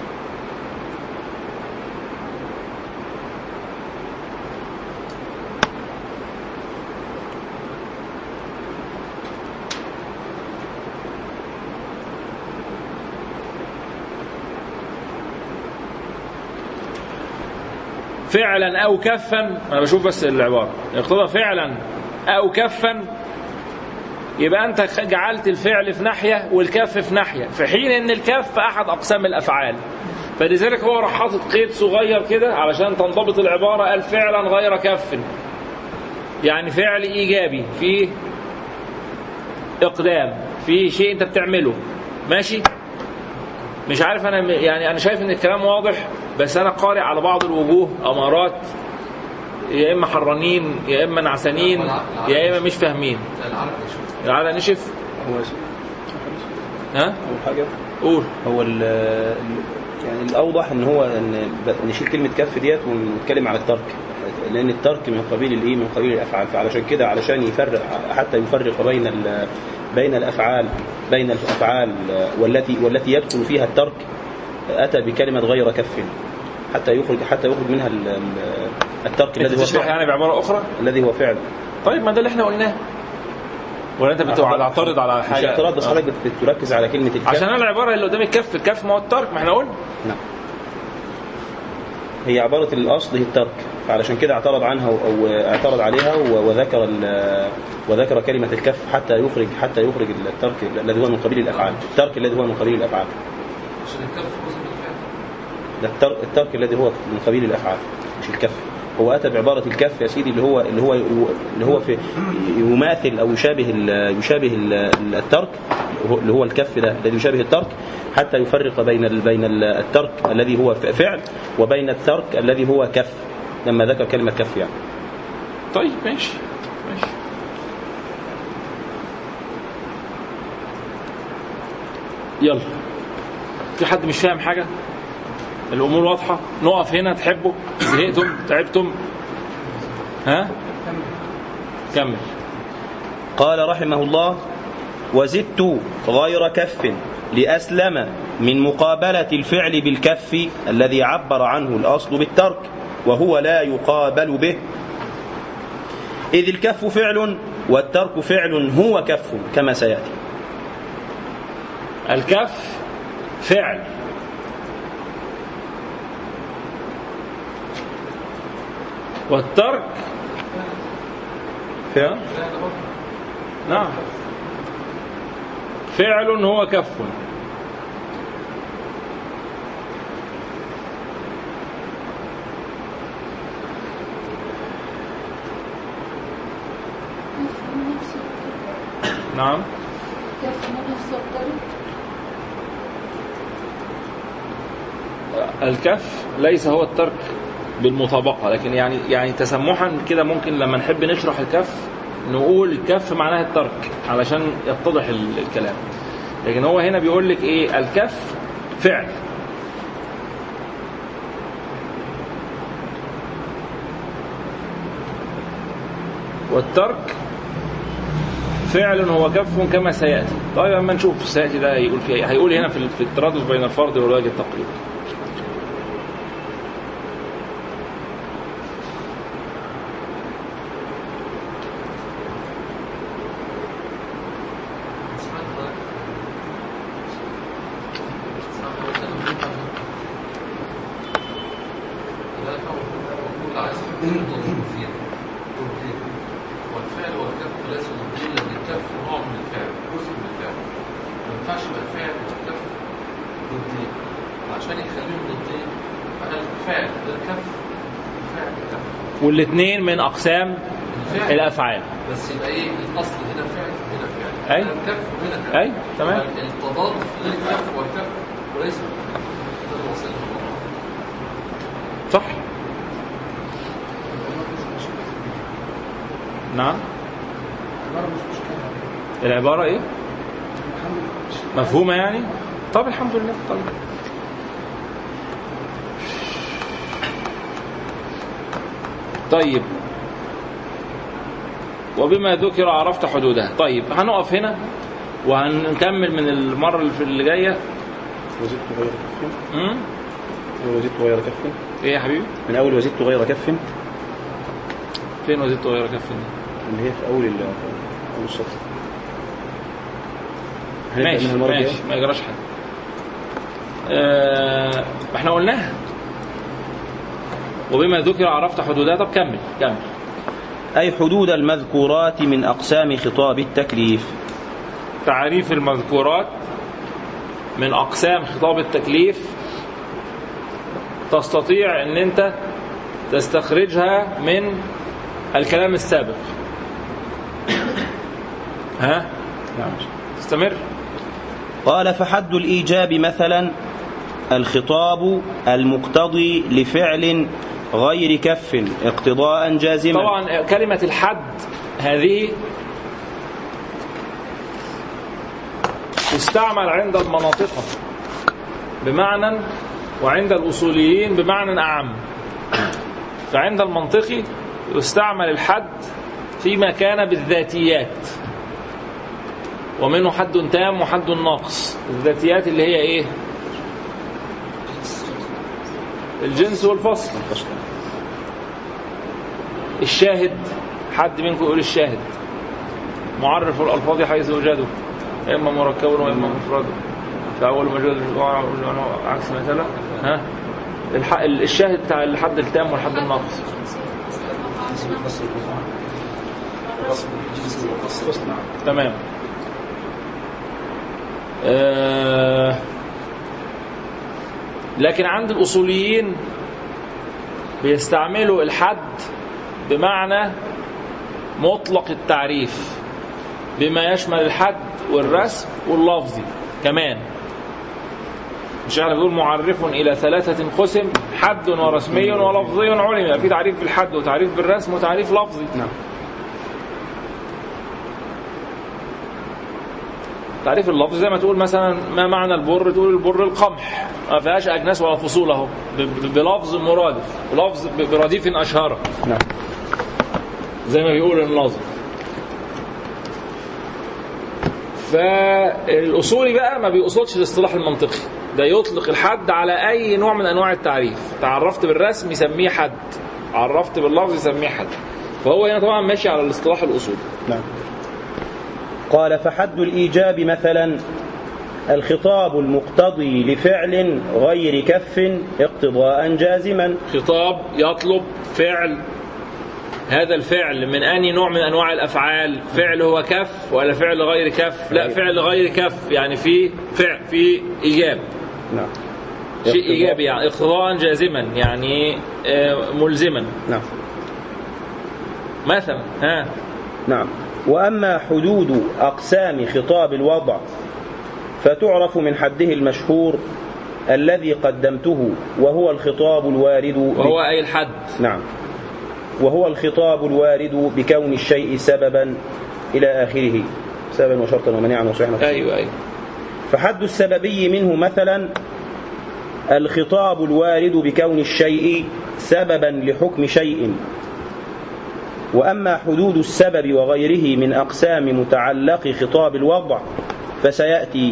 فعلا او كفا انا بشوف بس العباره اقتضى فعلا او كفا يبقى انت جعلت الفعل في ناحيه والكف في ناحيه في حين ان الكف احد اقسام الافعال فلذلك هو راح حاطط قيد صغير كده علشان تنضبط العباره قال فعلا غير كف يعني فعل ايجابي فيه اقدام في شيء انت بتعمله ماشي مش عارف انا يعني انا شايف ان الكلام واضح بس انا قارئ على بعض الوجوه امارات يا اما حرانين يا اما نعسانين يا اما مش فاهمين العرب يشوف تعالى نشف هو ها أول حاجة قول هو ال يعني الأوضح إن هو إن ب- نشيل كلمة كف ديت ونتكلم على الترك لأن الترك من قبيل الإيه من قبيل الأفعال فعلشان كده علشان يفرق حتى يفرق بين ال- بين الأفعال بين الأفعال والتي والتي يدخل فيها الترك أتى بكلمة غير كف حتى يخرج حتى يخرج منها ال- ال- الترك انت الذي هو تشرح فعل يعني بعباره اخرى الذي هو فعل طيب ما ده اللي احنا قلناه ولا انت بتعترض على مش حاجه اعتراض بس حضرتك بت- بتركز على كلمة الكف عشان انا العباره اللي قدام الكف الكف ما هو الترك ما احنا قلنا نعم هي عبارة الأصل هي الترك فعلشان كده اعترض عنها أو اعترض عليها و- وذكر ال- وذكر كلمة الكف حتى يخرج حتى يخرج الترك الذي هو من قبيل الأفعال الترك الذي هو من قبيل الأفعال عشان الكف جزء من الفعل ده الترك, الترك الذي هو من قبيل الأفعال مش الكف هو أتى بعبارة الكف يا سيدي اللي هو اللي هو اللي هو في يماثل أو يشابه ال- يشابه ال- الترك اللي هو الكف ده الذي يشابه الترك حتى يفرق بين ال- بين ال- الترك الذي هو فعل وبين الترك الذي هو كف لما ذكر كلمة كف يعني طيب ماشي ماشي يلا في حد مش فاهم حاجة الأمور واضحة نقف هنا تحبوا زهقتم تعبتم ها كمل قال رحمه الله وزدت غير كف لأسلم من مقابلة الفعل بالكف الذي عبر عنه الأصل بالترك وهو لا يقابل به إذ الكف فعل والترك فعل هو كف كما سيأتي الكف فعل والترك فعل نعم فعل هو كف نفسه نعم كف نفسه الطريق الكف ليس هو الترك بالمطابقة لكن يعني يعني تسمحا كده ممكن لما نحب نشرح الكف نقول الكف معناها الترك علشان يتضح ال- الكلام لكن هو هنا بيقول لك ايه الكف فعل والترك فعل هو كف كما سياتي طيب اما نشوف سياتي ده هيقول فيه إيه. هيقول هنا في في التردد بين الفرض والواجب التقليد والفعل والكف ليس ضدين لان الكف نوع من الفعل جزء من الفعل ما ينفعش يبقى الفعل والكف ضدين عشان يخليهم ضدين فقال الفعل ده الكف الفعل الكف والاثنين من اقسام الفعل الافعال بس يبقى ايه الاصل هنا فعل وهنا فعل أي. هنا الكف وهنا كف أي، تمام. التضاد بين الكف والكف وليس ده اللي وصلنا له. صح نعم العبارة ايه مفهومة يعني طب الحمد لله طيب طيب وبما ذكر عرفت حدودها طيب هنقف هنا وهنكمل من المرة اللي في اللي جاية وزدت غير كف أمم؟ وزدت غير كف ايه يا حبيبي من أول وزدت غير كف فين وزدت غير كف اللي هي في أول ال- أول السطر هنبدأ ماشي منها المرة ماشي الجاية؟ ما يجراش حاجة آه احنا قلناها وبما ذكر عرفت حدودها طب كمل كمل أي حدود المذكورات من أقسام خطاب التكليف تعريف المذكورات من أقسام خطاب التكليف تستطيع أن أنت تستخرجها من الكلام السابق ها نعم استمر قال فحد الإيجاب مثلا الخطاب المقتضي لفعل غير كف اقتضاء جازما طبعا كلمة الحد هذه تستعمل عند المناطق بمعنى وعند الأصوليين بمعنى أعم فعند المنطقي يستعمل الحد فيما كان بالذاتيات ومنه حد تام وحد ناقص الذاتيات اللي هي ايه الجنس والفصل الشاهد حد منكم يقول الشاهد معرف الألفاظ حيث وجده إما مركب وإما مفرد فأول مجال عكس مثلا ها الح- الشاهد بتاع الحد التام والحد الناقص تمام آه لكن عند الأصوليين بيستعملوا الحد بمعنى مطلق التعريف بما يشمل الحد والرسم واللفظي كمان مش احنا بنقول معرف الى ثلاثة قسم حد ورسمي ولفظي علم في تعريف بالحد وتعريف بالرسم وتعريف لفظي نعم تعريف اللفظ زي ما تقول مثلا ما معنى البر تقول البر القمح ما فيهاش اجناس ولا فصول اهو ب- ب- بلفظ مرادف بلفظ ب- برديف اشهر نعم زي ما بيقول الناظم فالاصولي بقى ما بيقصدش الاصطلاح المنطقي ده يطلق الحد على اي نوع من انواع التعريف تعرفت بالرسم يسميه حد عرفت باللفظ يسميه حد فهو هنا طبعا ماشي على الاصطلاح الاصولي نعم قال فحد الإيجاب مثلا الخطاب المقتضي لفعل غير كف اقتضاء جازما خطاب يطلب فعل هذا الفعل من أي نوع من أنواع الأفعال فعل هو كف ولا فعل غير كف لا فعل غير كف يعني في فعل في إيجاب نعم شيء إيجابي يعني اقتضاء جازما يعني آه، ملزما نعم مثلا ها نعم وأما حدود أقسام خطاب الوضع فتعرف من حده المشهور الذي قدمته وهو الخطاب الوارد ب- وهو أي الحد نعم وهو الخطاب الوارد بكون الشيء سببا إلى آخره سببا وشرطا ومنيعا وصحيحا أيوه أيوه فحد السببي منه مثلا الخطاب الوارد بكون الشيء سببا لحكم شيء وأما حدود السبب وغيره من أقسام متعلق خطاب الوضع فسيأتي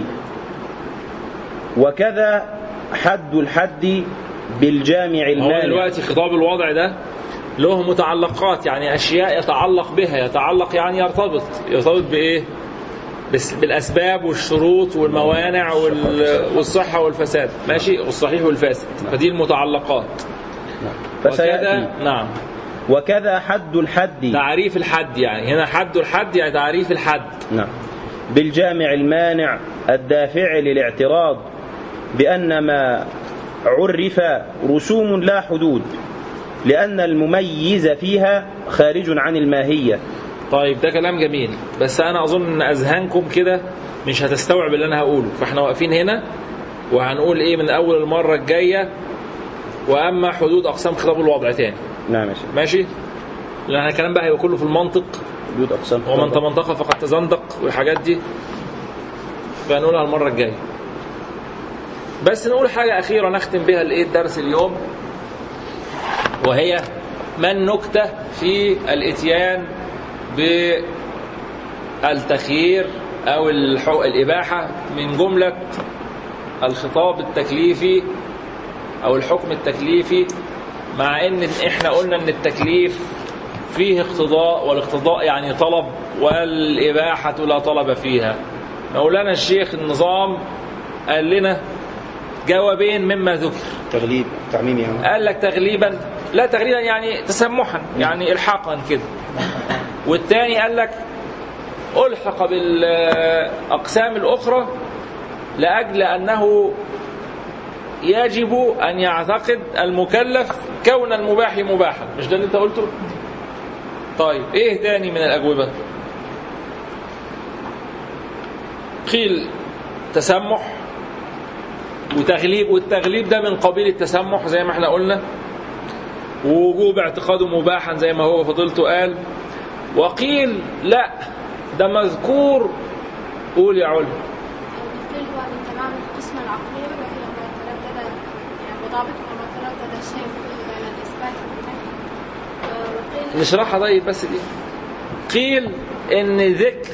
وكذا حد الحد بالجامع هو المانع دلوقتي خطاب الوضع ده له متعلقات يعني أشياء يتعلق بها يتعلق يعني يرتبط يرتبط بإيه بس بالأسباب والشروط والموانع وال- والصحة والفساد ماشي والصحيح والفاسد فدي المتعلقات فسيأتي وكذا نعم وكذا حد الحد تعريف الحد يعني هنا حد الحد يعني تعريف الحد نعم بالجامع المانع الدافع للاعتراض بأن ما عرف رسوم لا حدود لأن المميز فيها خارج عن الماهية طيب ده كلام جميل بس انا اظن ان اذهانكم كده مش هتستوعب اللي انا هقوله فاحنا واقفين هنا وهنقول ايه من اول المره الجايه واما حدود اقسام خطاب الوضع تاني نعم يا شيخ ماشي لان الكلام بقى هيبقى كله في المنطق حدود أقسام ومن تمنطق فقد تزندق والحاجات دي فنقولها المره الجايه بس نقول حاجه اخيره نختم بها الايه الدرس اليوم وهي ما النكتة في الاتيان بالتخيير أو الحو- الإباحة من جملة الخطاب التكليفي أو الحكم التكليفي مع إن إحنا قلنا إن التكليف فيه اقتضاء والاقتضاء يعني طلب والإباحة لا طلب فيها مولانا الشيخ النظام قال لنا جوابين مما ذكر تغليب تعميم يعني قال لك تغليبا لا تغليبا يعني تسمحا يعني الحاقا كده والتاني قال لك الحق بالاقسام الاخرى لاجل انه يجب ان يعتقد المكلف كون المباح مباحا مش ده اللي انت قلته طيب ايه تاني من الاجوبه قيل تسمح وتغليب والتغليب ده من قبيل التسمح زي ما احنا قلنا ووجوب اعتقاده مباحا زي ما هو فضلته قال وقيل لا ده مذكور قول يا علم بالتالي هو من تمام القسمة العقلية وهي ما تردد يعني بضابطها ما تردد الشيء فيه بين الإثبات والنفي آه، وقيل نشرحها طيب بس دي قيل ان ذكر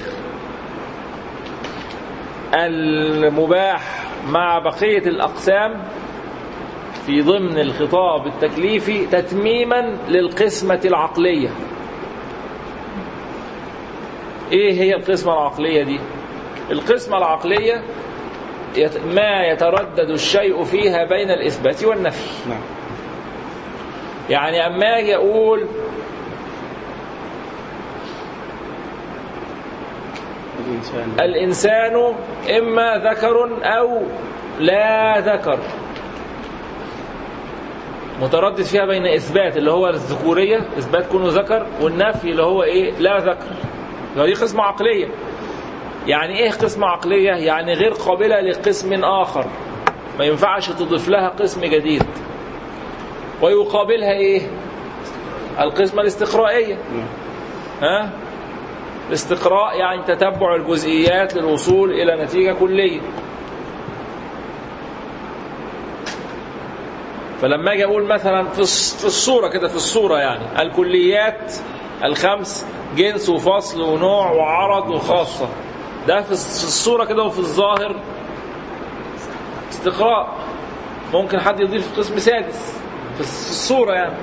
المباح مع بقية الأقسام في ضمن الخطاب التكليفي تتميما للقسمة العقلية ايه هي القسمة العقلية دي القسمة العقلية يت- ما يتردد الشيء فيها بين الإثبات والنفي نعم يعني أما أجي أقول الإنسان الإنسان إما ذكر أو لا ذكر متردد فيها بين إثبات اللي هو الذكورية إثبات كونه ذكر والنفي اللي هو إيه لا ذكر فدي قسمة عقلية يعني إيه قسمة عقلية يعني غير قابلة لقسم آخر ما ينفعش تضيف لها قسم جديد ويقابلها إيه القسمة الاستقرائية نعم. ها الاستقراء يعني تتبع الجزئيات للوصول إلى نتيجة كلية فلما اجي اقول مثلا في الص- في الصوره كده في الصوره يعني الكليات الخمس جنس وفصل ونوع وعرض وخاصه ده في الص- في الصوره كده وفي الظاهر استقراء ممكن حد يضيف قسم سادس في الص- في الصوره يعني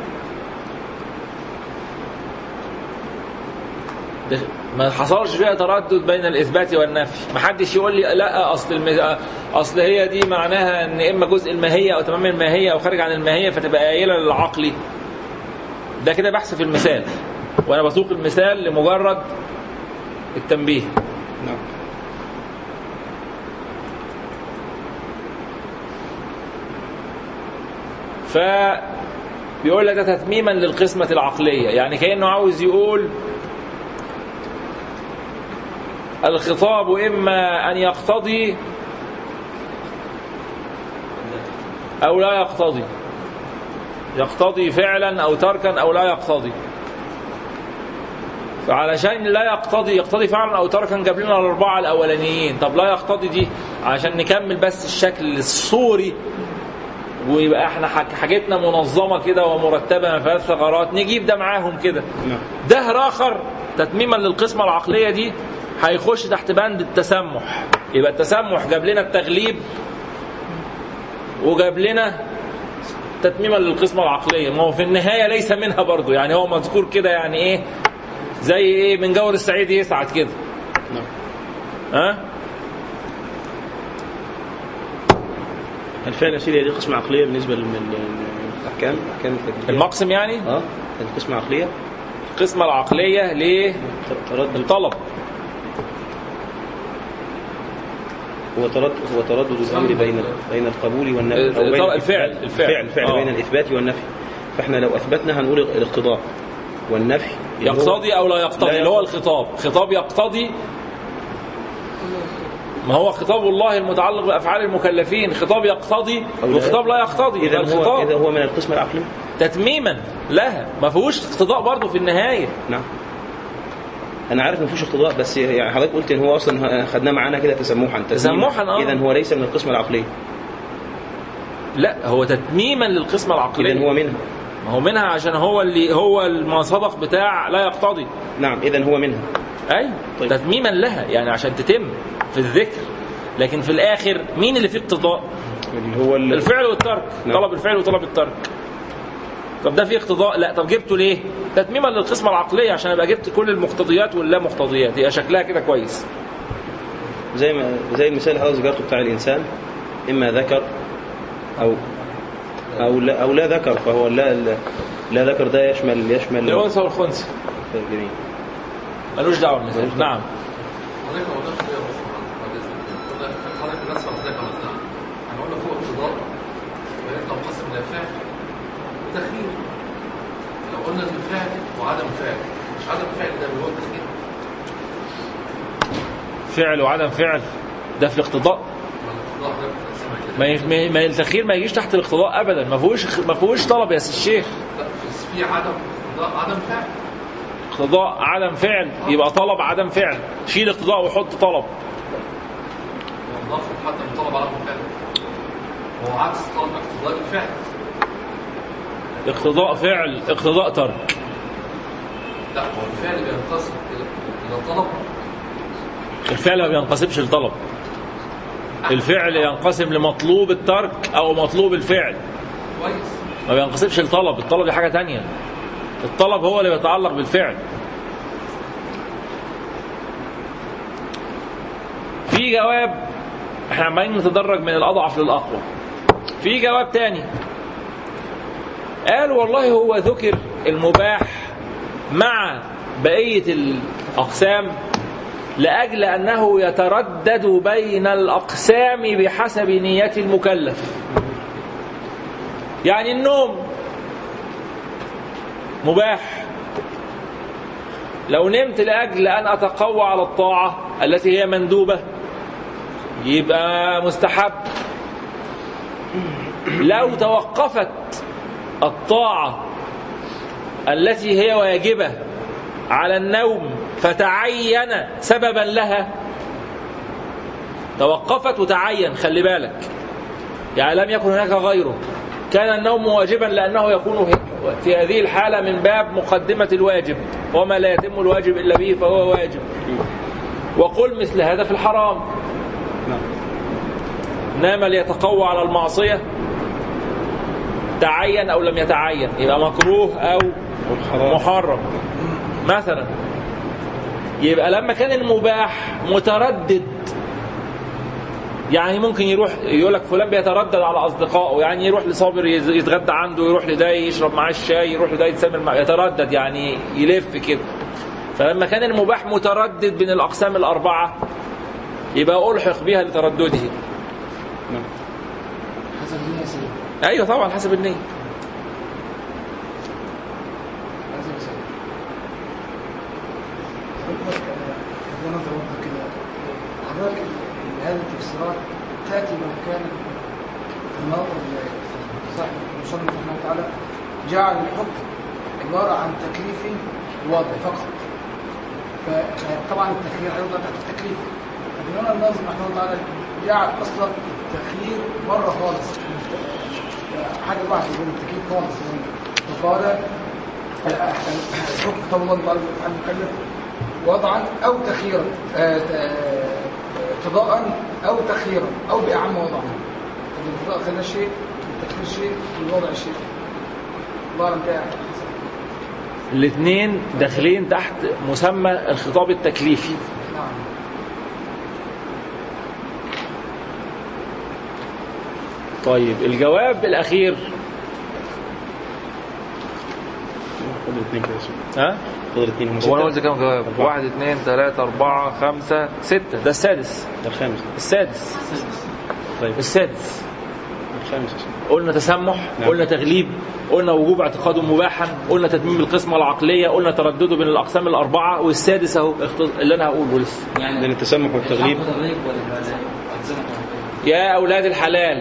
ده ما حصلش فيها تردد بين الاثبات والنفي ما حدش يقول لي لا اصل الم... اصل هي دي معناها ان اما جزء الماهيه او تمام الماهيه او خارج عن الماهيه فتبقى قايله للعقلي ده كده بحث في المثال وانا بسوق المثال لمجرد التنبيه نعم ف بيقول لك ده تتميما للقسمة العقلية يعني كأنه عاوز يقول الخطاب إما أن يقتضي أو لا يقتضي يقتضي فعلا أو تركا أو لا يقتضي فعلشان لا يقتضي يقتضي فعلا أو تركا جاب لنا الأربعة الأولانيين طب لا يقتضي دي عشان نكمل بس الشكل الصوري ويبقى احنا حاج- حاجتنا منظمه كده ومرتبه ما فيهاش ثغرات نجيب ده معاهم كده نعم ده اخر تتميما للقسمه العقليه دي هيخش تحت بند التسمح يبقى التسمح جاب لنا التغليب وجاب لنا تتميما للقسمه العقليه ما هو في النهايه ليس منها برضه يعني هو مذكور كده يعني ايه زي ايه من جور السعيد يسعد كده نعم ها هل فعلا يا سيدي دي قسمة عقلية بالنسبة للأحكام أحكام التكليف المقسم يعني اه هذه قسمة عقلية القسمه العقليه ليه تردد الطلب هو تردد هو تردد الأمر بين بين القبول والنفي أو بين الفعل- الفعل- الفعل. الفعل الفعل آه. بين الإثبات والنفي فإحنا لو أثبتنا هنقول الاقتضاء والنفي اللي هو- يقتضي او لا يقتضي لا اللي هو يقتضي. الخطاب خطاب يقتضي ما هو خطاب الله المتعلق بافعال المكلفين خطاب يقتضي أو لا. وخطاب لا يقتضي إذا يبقى هو إذا الخطاب هو من القسمة العقلية تتميما لها ما فيهوش اقتضاء برضه في النهايه نعم انا عارف ما فيهوش اقتضاء بس يعني حضرتك قلت ان هو اصلا خدناه معانا كده تسمحا تسمحاً، آه. اذا هو ليس من القسمه العقليه لا هو تتميما للقسمه اذا العقليه هو منها ما هو منها عشان هو اللي هو ما سبق بتاع لا يقتضي نعم إذا هو منها اي طيب. تتميما لها يعني عشان تتم في الذكر لكن في الاخر مين اللي فيه اقتضاء اللي هو ال- الفعل والترك نعم. طلب الفعل وطلب الترك طب ده فيه اقتضاء لا طب جبته ليه تتميما للقسمه العقليه عشان ابقى جبت كل المقتضيات واللا مقتضيات هي شكلها كده كويس زي ما زي المثال اللي حضرتك ذكرته بتاع الإنسان إما ذكر أو أو لا أو لا ذكر فهو لا لا, لا ذكر ده يشمل يشمل الانثى والخنثى جميل ملوش دعوه بالمثال نعم حضرتك ما قلناش ليه يا باشا بعد اذنك قلنا حضرتك الناس حضرتك عملتها احنا قلنا فوق اقتضاء وهي تنقسم الى فعل وتخيير لو قلنا ان فعل وعدم فعل مش عدم فعل ده اللي هو التخيير فعل وعدم فعل ده في الاقتضاء ما الاقتضاء حضرتك بتقسمها كده ما ي- ما ي- ما التخيير ما يجيش تحت الاقتضاء ابدا ما فيهوش ما فيهوش طلب يا سي الشيخ لا بس في عدم اقتضاء عدم فعل اقتضاء عدم فعل يبقى طلب عدم فعل شيل اقتضاء وحط طلب والنفط حتى من طلب عدم فعل هو عكس طلب اقتضاء الفعل اقتضاء فعل اقتضاء ترك لا هو الفعل بينقسم الى الى طلب الفعل ما بينقسمش لطلب الفعل ينقسم لمطلوب الترك او مطلوب الفعل كويس ما بينقسمش لطلب الطلب دي حاجه تانية الطلب هو اللي بيتعلق بالفعل في جواب احنا عمالين نتدرج من الاضعف للاقوى في جواب تاني قال والله هو ذكر المباح مع بقيه الاقسام لاجل انه يتردد بين الاقسام بحسب نيه المكلف يعني النوم مباح لو نمت لاجل ان اتقوى على الطاعه التي هي مندوبه يبقى مستحب لو توقفت الطاعه التي هي واجبه على النوم فتعين سببا لها توقفت وتعين خلي بالك يعني لم يكن هناك غيره كان النوم واجبا لأنه يكون في هذه الحالة من باب مقدمة الواجب وما لا يتم الواجب إلا به فهو واجب وقل مثل هذا في الحرام نعم نام ليتقوى على المعصية تعين أو لم يتعين يبقى مكروه أو والحرام محرم مثلا يبقى لما كان المباح متردد يعني ممكن يروح يقول لك فلان بيتردد على اصدقائه يعني يروح لصابر يز- يتغدى عنده يروح لده يشرب معاه الشاي يروح لده يتسامر معاه يتردد يعني يلف كده فلما كان المباح متردد بين الاقسام الاربعه يبقى الحق بها لتردده نعم حسب النية سيدي ايوه طبعا حسب النيه حسب سيدي حضرتك ده نظر واحدة كده حضرتك ال- هذه التفسيرات تأتي لو كان الناظر صاحب المصنف رحمه الله تعالى جعل الحكم عبارة عن تكليف واضح فقط فطبعا التخيير هيوضع تحت التكليف لكن هنا الناظر رحمه الله تعالى جعل اصلا التخيير بره خالص حاجه واحده بين التكليف خالص يعني فقال الحكم طبعا الله تعالى عن المكلف وضعا او تخييرا آه، آه، اقتضاء او تخييرا او باعم وضعا الاقتضاء خلى شيء والتخيير شيء والوضع شيء الله اعلم ده الاثنين داخلين تحت مسمى الخطاب التكليفي نعم طيب الجواب الاخير فضل اثنين كده يا سيدي. ها فضل اثنين هم هو انا ستة قلت كام جواب؟ أربعة. واحد اثنين ثلاثة أربعة خمسة ستة ده السادس ده الخامس السادس طيب السادس الخامس يا سيدي. قلنا تسمح نعم. قلنا تغليب قلنا وجوب اعتقاده مباحا قلنا تتميم القسمة العقلية قلنا تردده بين الأقسام الأربعة والسادس أهو اخت- اللي أنا هقوله لسه لأن التسمح والتغليب يا أولاد الحلال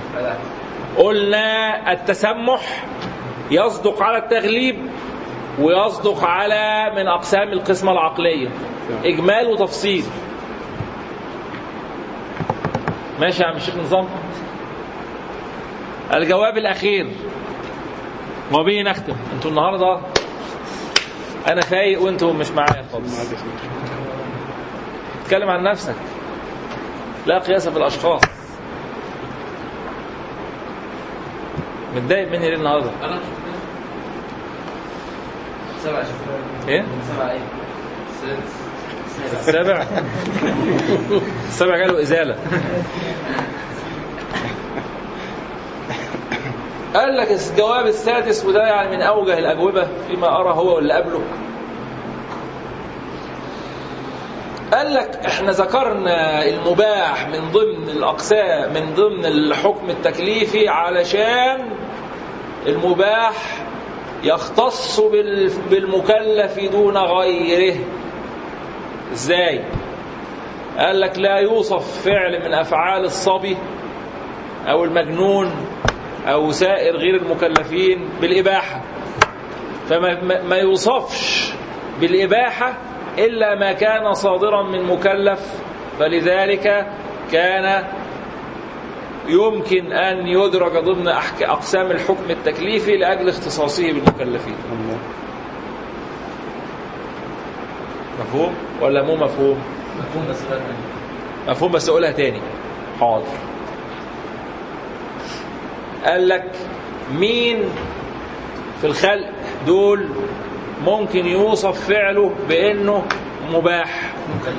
قلنا التسمح يصدق على التغليب ويصدق على من أقسام القسمة العقلية إجمال وتفصيل ماشي يا عم الشيخ نظام الجواب الأخير وبه نختم انتوا النهارده انا فايق وانتوا مش معايا خالص اتكلم عن نفسك لا قياس في الاشخاص متضايق مني ليه النهارده انا مش سبع شهور ايه سبع ايه؟ سادس السابع السابع جاله ازاله قال لك الجواب السادس وده يعني من اوجه الاجوبه فيما ارى هو واللي قبله قال لك احنا ذكرنا المباح من ضمن الاقسام من ضمن الحكم التكليفي علشان المباح يختص بال- بالمكلف دون غيره ازاي قال لك لا يوصف فعل من افعال الصبي او المجنون او سائر غير المكلفين بالاباحه فما ما- ما يوصفش بالاباحه الا ما كان صادرا من مكلف فلذلك كان يمكن ان يدرج ضمن أحك- اقسام الحكم التكليفي لاجل اختصاصه بالمكلفين مفهوم ولا مو مفهوم مفهوم بس بقى تاني. مفهوم بس اقولها تاني حاضر قال لك مين في الخلق دول ممكن يوصف فعله بانه مباح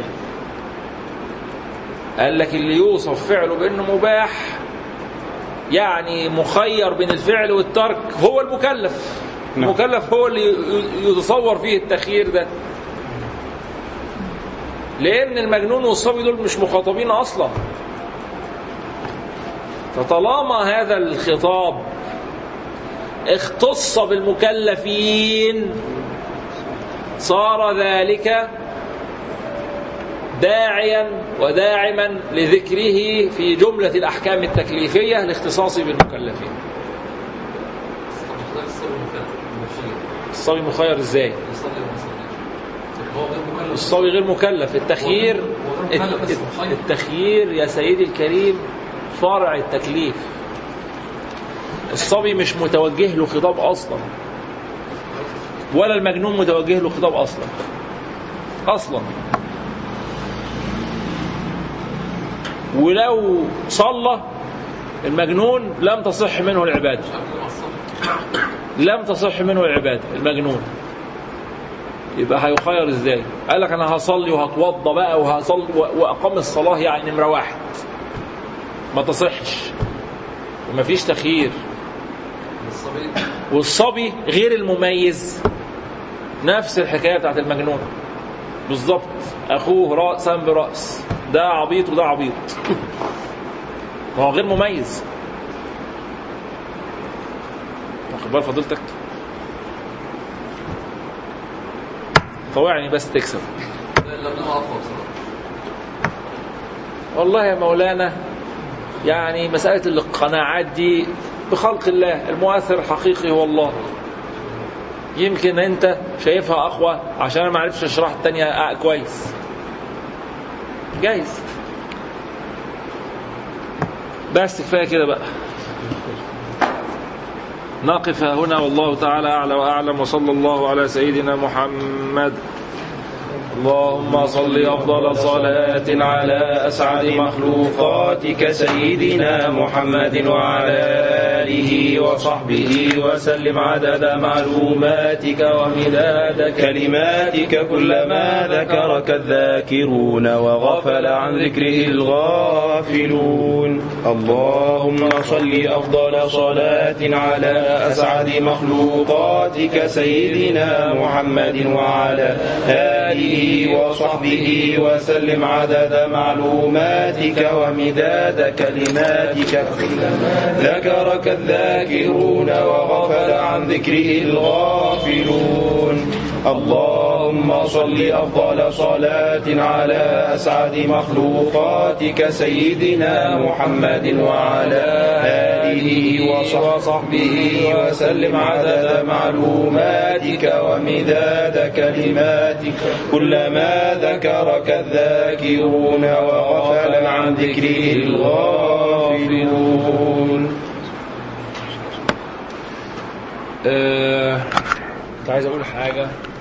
قال لك اللي يوصف فعله بانه مباح يعني مخير بين الفعل والترك هو المكلف نعم. المكلف هو اللي ي- يتصور فيه التخيير ده لان المجنون والصبي دول مش مخاطبين اصلا فطالما هذا الخطاب اختص بالمكلفين صار ذلك داعيا وداعما لذكره في جملة الأحكام التكليفية لاختصاصه بالمكلفين طب ده الصبي مكلف ماشي الصبي مخير ازاي يصلي وما يصليش طب هو غير مكلف الصبي غير مكلف التخيير هو غير مكلف بس مخير. التخيير يا سيدي الكريم فرع التكليف الصبي مش متوجه له خطاب اصلا ولا المجنون متوجه له خطاب اصلا اصلا ولو صلى المجنون لم تصح منه العباده مش قبل ما الصبي لم تصح منه العبادة المجنون يبقى هيخير ازاي قال لك انا هصلي وهتوضى بقى وهصلي و- واقام الصلاة يعني نمرة واحد ما تصحش ومفيش تخيير الصبي والصبي غير المميز نفس الحكاية بتاعت المجنون بالظبط اخوه رأسا برأس ده عبيط وده عبيط ما هو غير مميز واخد بال فضيلتك طوعني بس تكسب لا لا بنبقى اقوى بصراحه والله يا مولانا يعني مسألة القناعات دي بخلق الله المؤثر الحقيقي هو الله يمكن انت شايفها اقوى عشان انا ما عرفتش اشرح التانية آه كويس جايز بس كفايه كده بقى نقف هنا والله تعالى اعلى واعلم وصلى الله على سيدنا محمد اللهم صل أفضل صلاة على أسعد مخلوقاتك سيدنا محمد وعلى آله وصحبه وسلم عدد معلوماتك ومداد كلماتك كلما ذكرك الذاكرون وغفل عن ذكره الغافلون اللهم صل أفضل صلاة على أسعد مخلوقاتك سيدنا محمد وعلى آله وصحبه وسلم عدد معلوماتك ومداد كلماتك كلما ذكرك الذاكرون وغفل عن ذكره الغافلون اللهم صل أفضل صلاة على أسعد مخلوقاتك سيدنا محمد وعلى آله وصحبه وسلم عدد معلوماتك ومداد كلماتك كلما ذكرك الذاكرون وغفل عن ذكره الغافلون آه، كنت عايز اقول حاجه